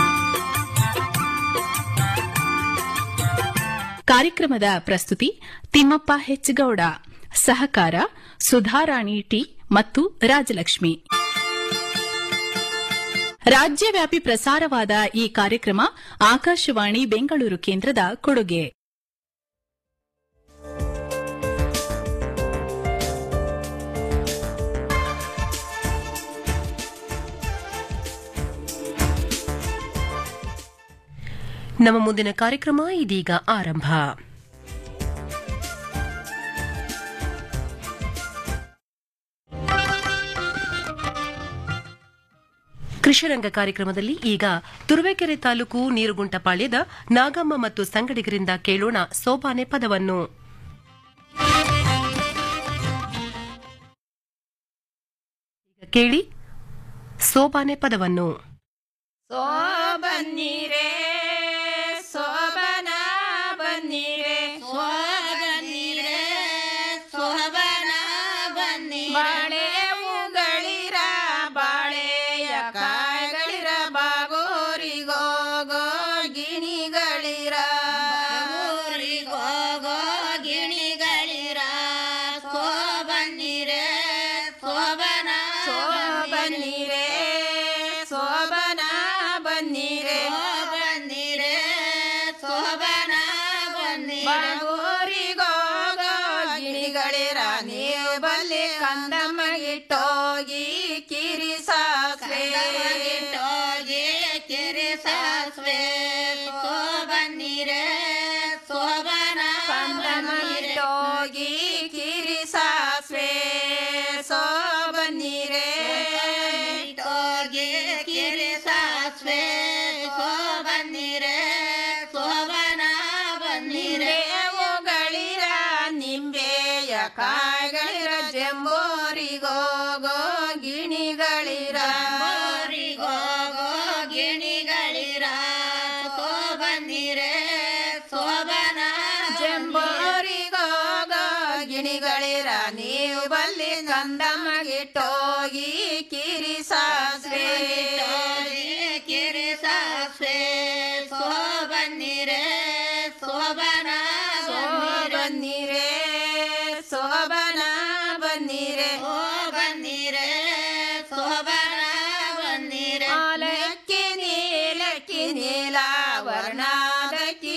ಕಾರ್ಯಕ್ರಮದ ಪ್ರಸ್ತುತಿ ತಿಮ್ಮಪ್ಪ ಹೆಚ್ಗೌಡ ಸಹಕಾರ Sudharani T ಮತ್ತು ರಾಜಲಕ್ಷ್ಮಿ ರಾಜ್ಯವ್ಯಾಪಿ ಪ್ರಸಾರವಾದ ಈ ಕಾರ್ಯಕ್ರಮ ಆಕಾಶವಾಣಿ ಬೆಂಗಳೂರು ಕೇಂದ್ರದ ಕೊಡುಗೆ ನಮ್ಮ ಮುಂದಿನ ಕಾರ್ಯಕ್ರಮ ಇದೀಗ ಆರಂಭ ಕೃಷಿರಂಗ ಕಾರ್ಯಕ್ರಮದಲ್ಲಿ ಈಗ ತುರುವೇಕೆರೆ ತಾಲೂಕು ನೀರುಗುಂಟಪಾಳ್ಯದ ನಾಗಮ್ಮ ಮತ್ತು ಸಂಗಡಿಗರಿಂದ ಕೇಳೋಣ ಸೋಬಾನೆ ಪದವನ್ನು ಈಗ ಕೇಳಿ ಸೋಬಾನೆ ಪದವನ್ನು ಸೋ ಬನ್ನೀರೆ ಸೋಬನ ಬನ್ನೀರೆ ಸೋ ಬನ್ನೀರೆ ಸೋಬನ ಬನ್ನಿ ಬಾಳೆ ಹೂಗಳಿರ ಬಾಳೆಯ ಕಾಯಿಗಳಿರ ಬಾಗೋರಿಗೋಗೋ ಗಿಣಿಗಳಿರ ಬಾಗೋರಿಗೋಗೋ ಗಿಣಿಗಳಿರ ಸೋ ಬನ್ನೀರೆ ಸೋಬನ ಸೋ ಬನ್ನೀರೆ ಸೋಬನ ಬನ್ನೀರೆ ಬನ್ನೀರೆ ಸೋಬನ ಬನ್ನೀರೆ ಬಾಗೋರಿಗೋಗೋ ಗಿಣಿಗಳಿರ ನೀವು ಬಲ್ಲಿ ಕಂದಮ್ಮಗಿಟ್ಟೋಗಿ ಕಿರಿ ಸಾಸ್ವೆ ಗಿಟ್ಟೋಗಿ ಕಿರಿ ಸಾಸ್ವೆ ಸೋ ಬನ್ನೀರೆ ಸೋಬನ ಕಂದಮ್ಮಗಿಟ್ಟೋಗಿ ಕಿರಿ ಸಾಸ್ವೆ ಸೋ ಬನ್ನೀರೆ ಹೋಗಿ ಕಿರಿ ಸಾಸ್ವೆ ಸೋ ಬನ್ನೀರೆ ಸೋಬನ ಬನ್ನೀರೆ ಗಳಿರ ನಿಂಬೆಯ ಕಾಯಿಗಳಿರ ಜಂಬೋರಿಗೋಗೋ ಗಿಣಿಗಳಿರ ಗೋರಿಗೋಗೋ ಗಿಣಿಗಳಿರ ಸೋ ಬನ್ನೀರೆ ಸೋಬನ ಜಂಬೋರಿಗೋಗೋ ಗಿಣಿಗಳಿರ ನೀವು ಬಲ್ಲಿ ಕಂದಮ್ಮಗಿಟ್ಟೋಗಿ ಕಿರಿ ಸಾಸ್ವೆ ಕಿರಿ ಸಾಸ್ವೆ ಸೋ ಬನ್ನೀರೆ ಸೋಬನ ಬನ್ನೀರೆ ಸೋಬನ ಬನ್ನೀರೆ ಓ ಬನ್ನೀರೆ ಸೋಬನ ಬನ್ನೀರೆ ಆಲಕ್ಕಿ ನೀಲಕ್ಕಿ ನೀಲ ವರ್ಣಾದಕ್ಕಿ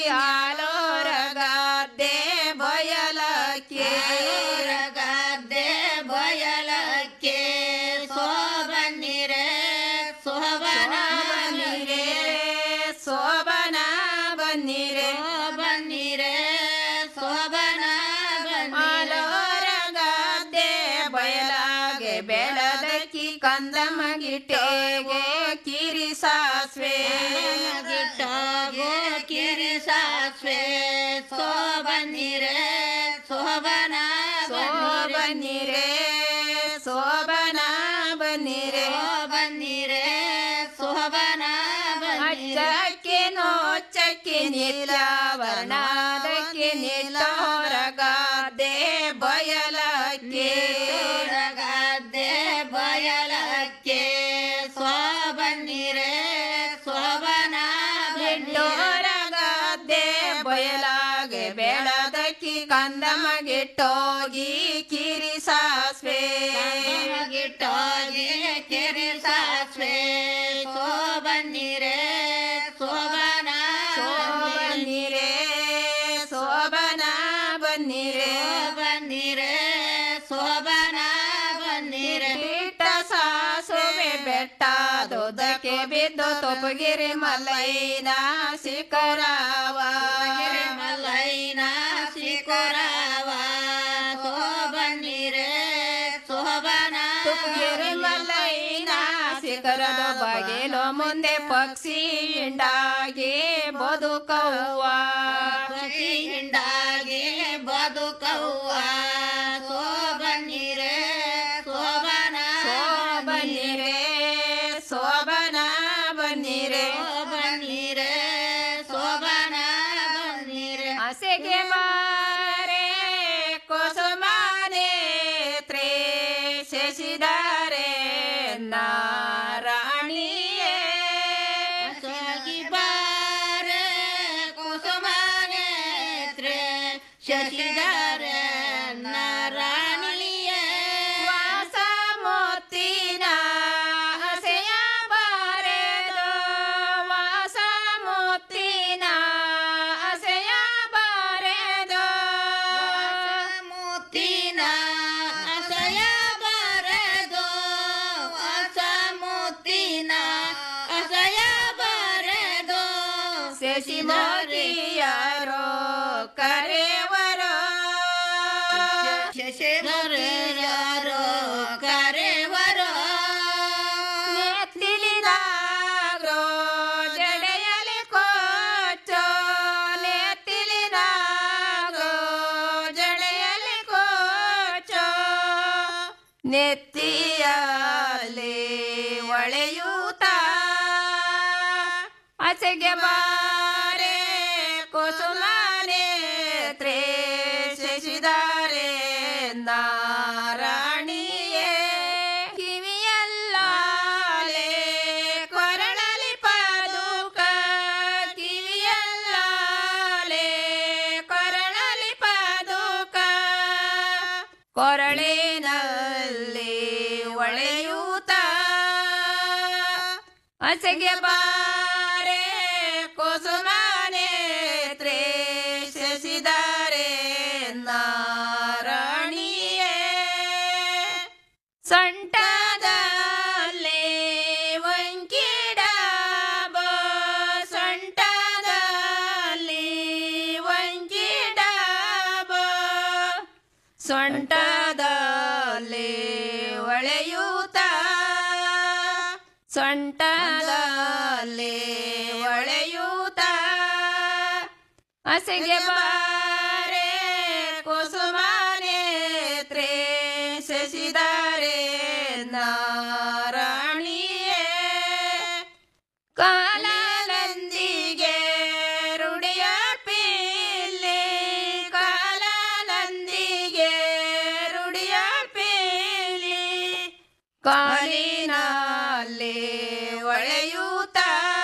ಆಲೋರಗಾದ್ದೆ ಬಯಲಕ್ಕೆ ಗದ್ದೆ ಬಯಲಕ್ಕೆ ಸೋ ಬನ್ನೀರೆ ಸೋಬನ ಬನ್ನೀರೆ ಸೋಬನ ಬನ್ನೀರೆ ಬನ್ನೀರೆ ಸೋಬನ ಆಲೋರಗಾದ್ದೆ ಬಯಲಾಗೆ ಬೆಳದಕ್ಕಿ ಕಂದಮಗಿಟ್ಟೆಗೆ ಕಿರಿ ಸಾಸ್ವೆ ಗಿಟ್ಟೋಗೆ ಕಿರಿ ಸಾಸ್ವೆ ಸೋ ಬನ್ನೀರೆ ಸೋಬನ ಬನ್ನೀರೆ ಸೋಬನ ಬನ್ನೀರೆ ಬನ್ನೀರೆ ಸೋಬನ ಅಚ್ಚಕ್ಕೆ ನೋಚ್ಚಕ್ಕೆ ನಿಲ್ಲ ವರ್ಣಾದಕ್ಕೆ ನಿಲ್ಲ ಹೊರಗಾದೆ ಬಯಲಕ್ಕೆ ಹೊರಗಾದೆ ಬಯಲಕ್ಕೆ ಸೋ ಬನ್ನೀರೆ ಸೋಬನ ಬಿಟ್ಟೋರಗಾದೆ ಬಯಲಾಗೆ ಬೆಳದಕ್ಕಿ ಕಂದಮಗಿಟ್ಟೋಗಿ ಕಿರಿ ಸಾಸ್ವೆ ಗಿಟ್ಟೋಗಿ ಕಿರಿ ಸಾಸ್ವೆ ಸೋ ಬನ್ನೀರೆ ಸೋಬನ ಬನ್ನೀರೆ ಸೋಬನ ಬನ್ನಿರೆ ಬನ್ನಿರೆ ಶೋಭನ ಬನ್ನಿರೆ ಬಿಟ್ಟ ಸಾಸುವೆ ಬೆಟ್ಟದೊದಕ್ಕೆ ಬಿದ್ದು ತೊಪಗಿರಿ ಮಲ್ಲೈನ ಶಿಖರವ ಮಲ್ಲೈನ ಶಿಖರವ ಬನ್ನಿರೆ ಶೋಭನ ತುಪ್ಪಗಿರಿ ಮಲ್ಲೈನ ಶಿಖರದ ಬಗೆಲು ಮುಂದೆ ಪಕ್ಷಿ ಹಿಂಡಾಗಿ ಬದುಕವ್ವ ಪಕ್ಷಿ ಹಿಂಡಾಗಿ ಬದುಕವ್ವ ಸೋಬನ್ನಿರೆ ಸೋಬನ ಸೋಬನ್ನಿರೆ ಸೋಬನ ಬನ್ನಿರೆ ಬನ್ನಿರೆ ಸೋಬನ ಬನ್ನಿರೆ ಹಸೆಗೆ ಮಾರೆ ಕುಸುಮಾನೆ ತ್ರೇ ಶಶಿದಾರೆ ನಾರಾಣಿಯೇ ಸಗಿ ಬಾರೆ ಕುಸುಮಾನೆ ತ್ರೇ ಶಶಿದಾರೆ ನಾರಾಣಿಯೇ ವಾಸ ಮೋತಿನ ಹಸೆಯ ಬಾರೆದೋ ವಾಸ ಮೋತಿನ ಹಸೆಯ ಬಾರೆದೋ ಮೋತಿನ ಹಸೆಯ ಬಾರೆದೋ ವಾಸ ಮೋತಿನ ಹಸೆಯ ಬಾರೆದೋ ಶಶಿ ಮೋತಿಯಾರೋ ಕರೆವರೋ ಶಶಿಯಾರೋ ಕರೆವರೋ ನೆತ್ತಿಲಿನಾಗ್ರೋ ಜಡೆಯಲಿ ಕೋಚೋ ನೆತ್ತಿಲಿನಾಗ್ರೋ ಜಡೆಯಲಿ ಕೋಚೋ ನೆತ್ತಿಯಲ್ಲಿ ಒಳೆಯೂತ ಆಚೆಗೆ ಬಾರೆ ಕುಸುಮಾನೆ ತ್ರೇ ಶಶಿದಾರೆ ನಾರಾಣಿಯೇ ಕಿವಿಯಲ್ಲಾಲೆ ಕೊರಳಲಿ ಪಾದುಕ ಕಿವಿಯಲ್ಲಾಲೆ ಕೊರಳಲಿ ಪಾದುಕ ಕೊರಳಿನಲ್ಲಿ ಒಳೆಯೂತ ಹಸೆಗೆ ಬಾರೆ ಕುಸುಮಾನೆ ತ್ರೇ ಶಶಿದಾರೆ ನಾರಾಣಿಯೇ ಸೊಂಟದಲ್ಲಿ ವಂಕಿಡಬ ಸೊಂಟದಲ್ಲಿ ವಂಕಿಡಬ ಸೊಂಟದಲ್ಲಿ ಒಳೆಯೂತ ಸೊಂಟದಲ್ಲಿ ಒಳೆಯೂತ ಹಸೆಗೆ ಬಾರೆ ಕುಸುಮಾನೆ ತ್ರೇ ಶಶಿದಾರೆ ನಾರಾಣಿಯೇ ಕಾಲನಂದಿಗೆ ರುಡಿಯ ಪಿಲ್ಲಿ ಕಾಲನಂದಿಗೆ ರುಡಿಯ ಪಿಲ್ಲಿ ಕಾಲಿನಲ್ಲಿ ಒಳೆಯೂತ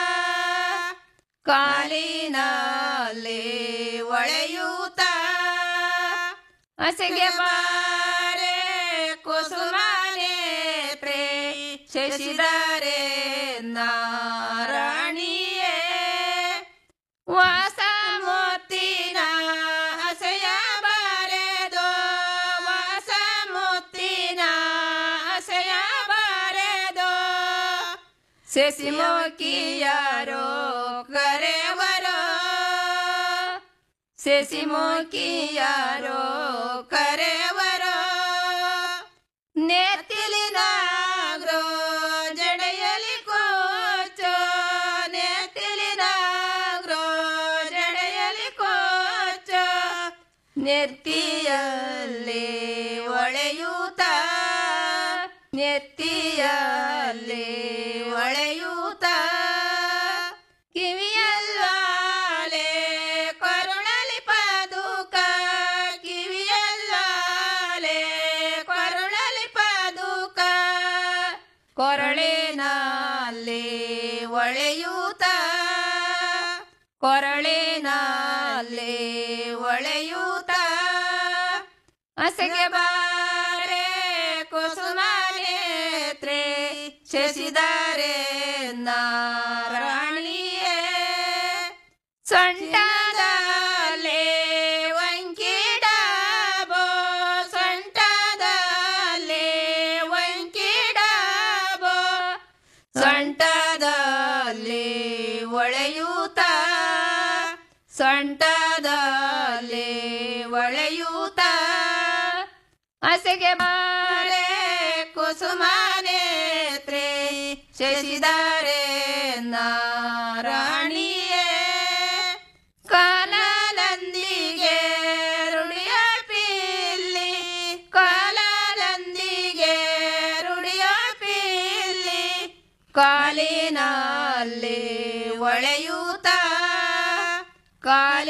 ಕಾಲಿನಲ್ಲಿ ಒಳೆಯೂತ ಹಸೆಗೆ ಬಾರೆ ಕುಸುಮಾನೆ ಪ್ರೇ ಶಶಿದಾರೆ ನಾರಾಣಿಯೇ ವಾಸ ಮುತ್ತಿನ ಹಸೆಯ ಬಾರೆದೋ ವಾಸ ಮುತ್ತಿನ ಹಸೆಯ ಬಾರೆದೋ ಶಶಿಮುಖಿಯಾರೋ ಕರೆವರೋ ಶಶಿಮುಖಿಯಾರೋ ಕರೆವರೋ ನೆತ್ತಿಲಿನಾಗ್ರೋ ಜಡೆಯಲಿ ಕೋಚೋ ನೆತ್ತಿಲಿನಾಗ್ರೋ ಜಡೆಯಲಿ ಕೋಚೋ ನೆತ್ತಿಯಲ್ಲಿ ಒಳೆಯೂತ ನೆತ್ತಿಯಲ್ಲಿ ಒಳೆಯೂತ ಕಿವಿಯಲ್ಲಾಲೆ ಕರುಣಲಿ ಪಾದುಕ ಕಿವಿಯಲ್ಲಾಲೆ ಕರುಣಲಿ ಪಾದುಕ ಕೊರಳಿನಲ್ಲಿ ಒಳೆಯೂತ ಕೊರಳಿನಲ್ಲಿ ಒಳೆಯೂತ ಹಸೆಗೆ ಬಾರೆ ಕುಸುಮಾನೇತ್ರೆ ಶಶಿದಾರೆ ನಾರಾಣಿಯೇ ಸೊಂಟದಲ್ಲಿ ವಂಕಿಡಬೋ ಸೊಂಟದಲ್ಲಿ ಒಳೆಯೂತ ಹಸೆಗೆ ಬಾರೆ ಕುಸುಮಾನೇತ್ರೆ ಶಶಿದಾರೆ ನಾರಾಣಿಯೇ ಕಾಲಂದಿಗೆ ರುಡಿಯ ಪಿಲ್ಲಿ ಕಾಲಂದಿಗೆ ರುಡಿಯ ಪಿಲ್ಲಿ ಕಾಲಿನಲ್ಲಿ ಒಳೆಯೂತ ಕಾಲಿ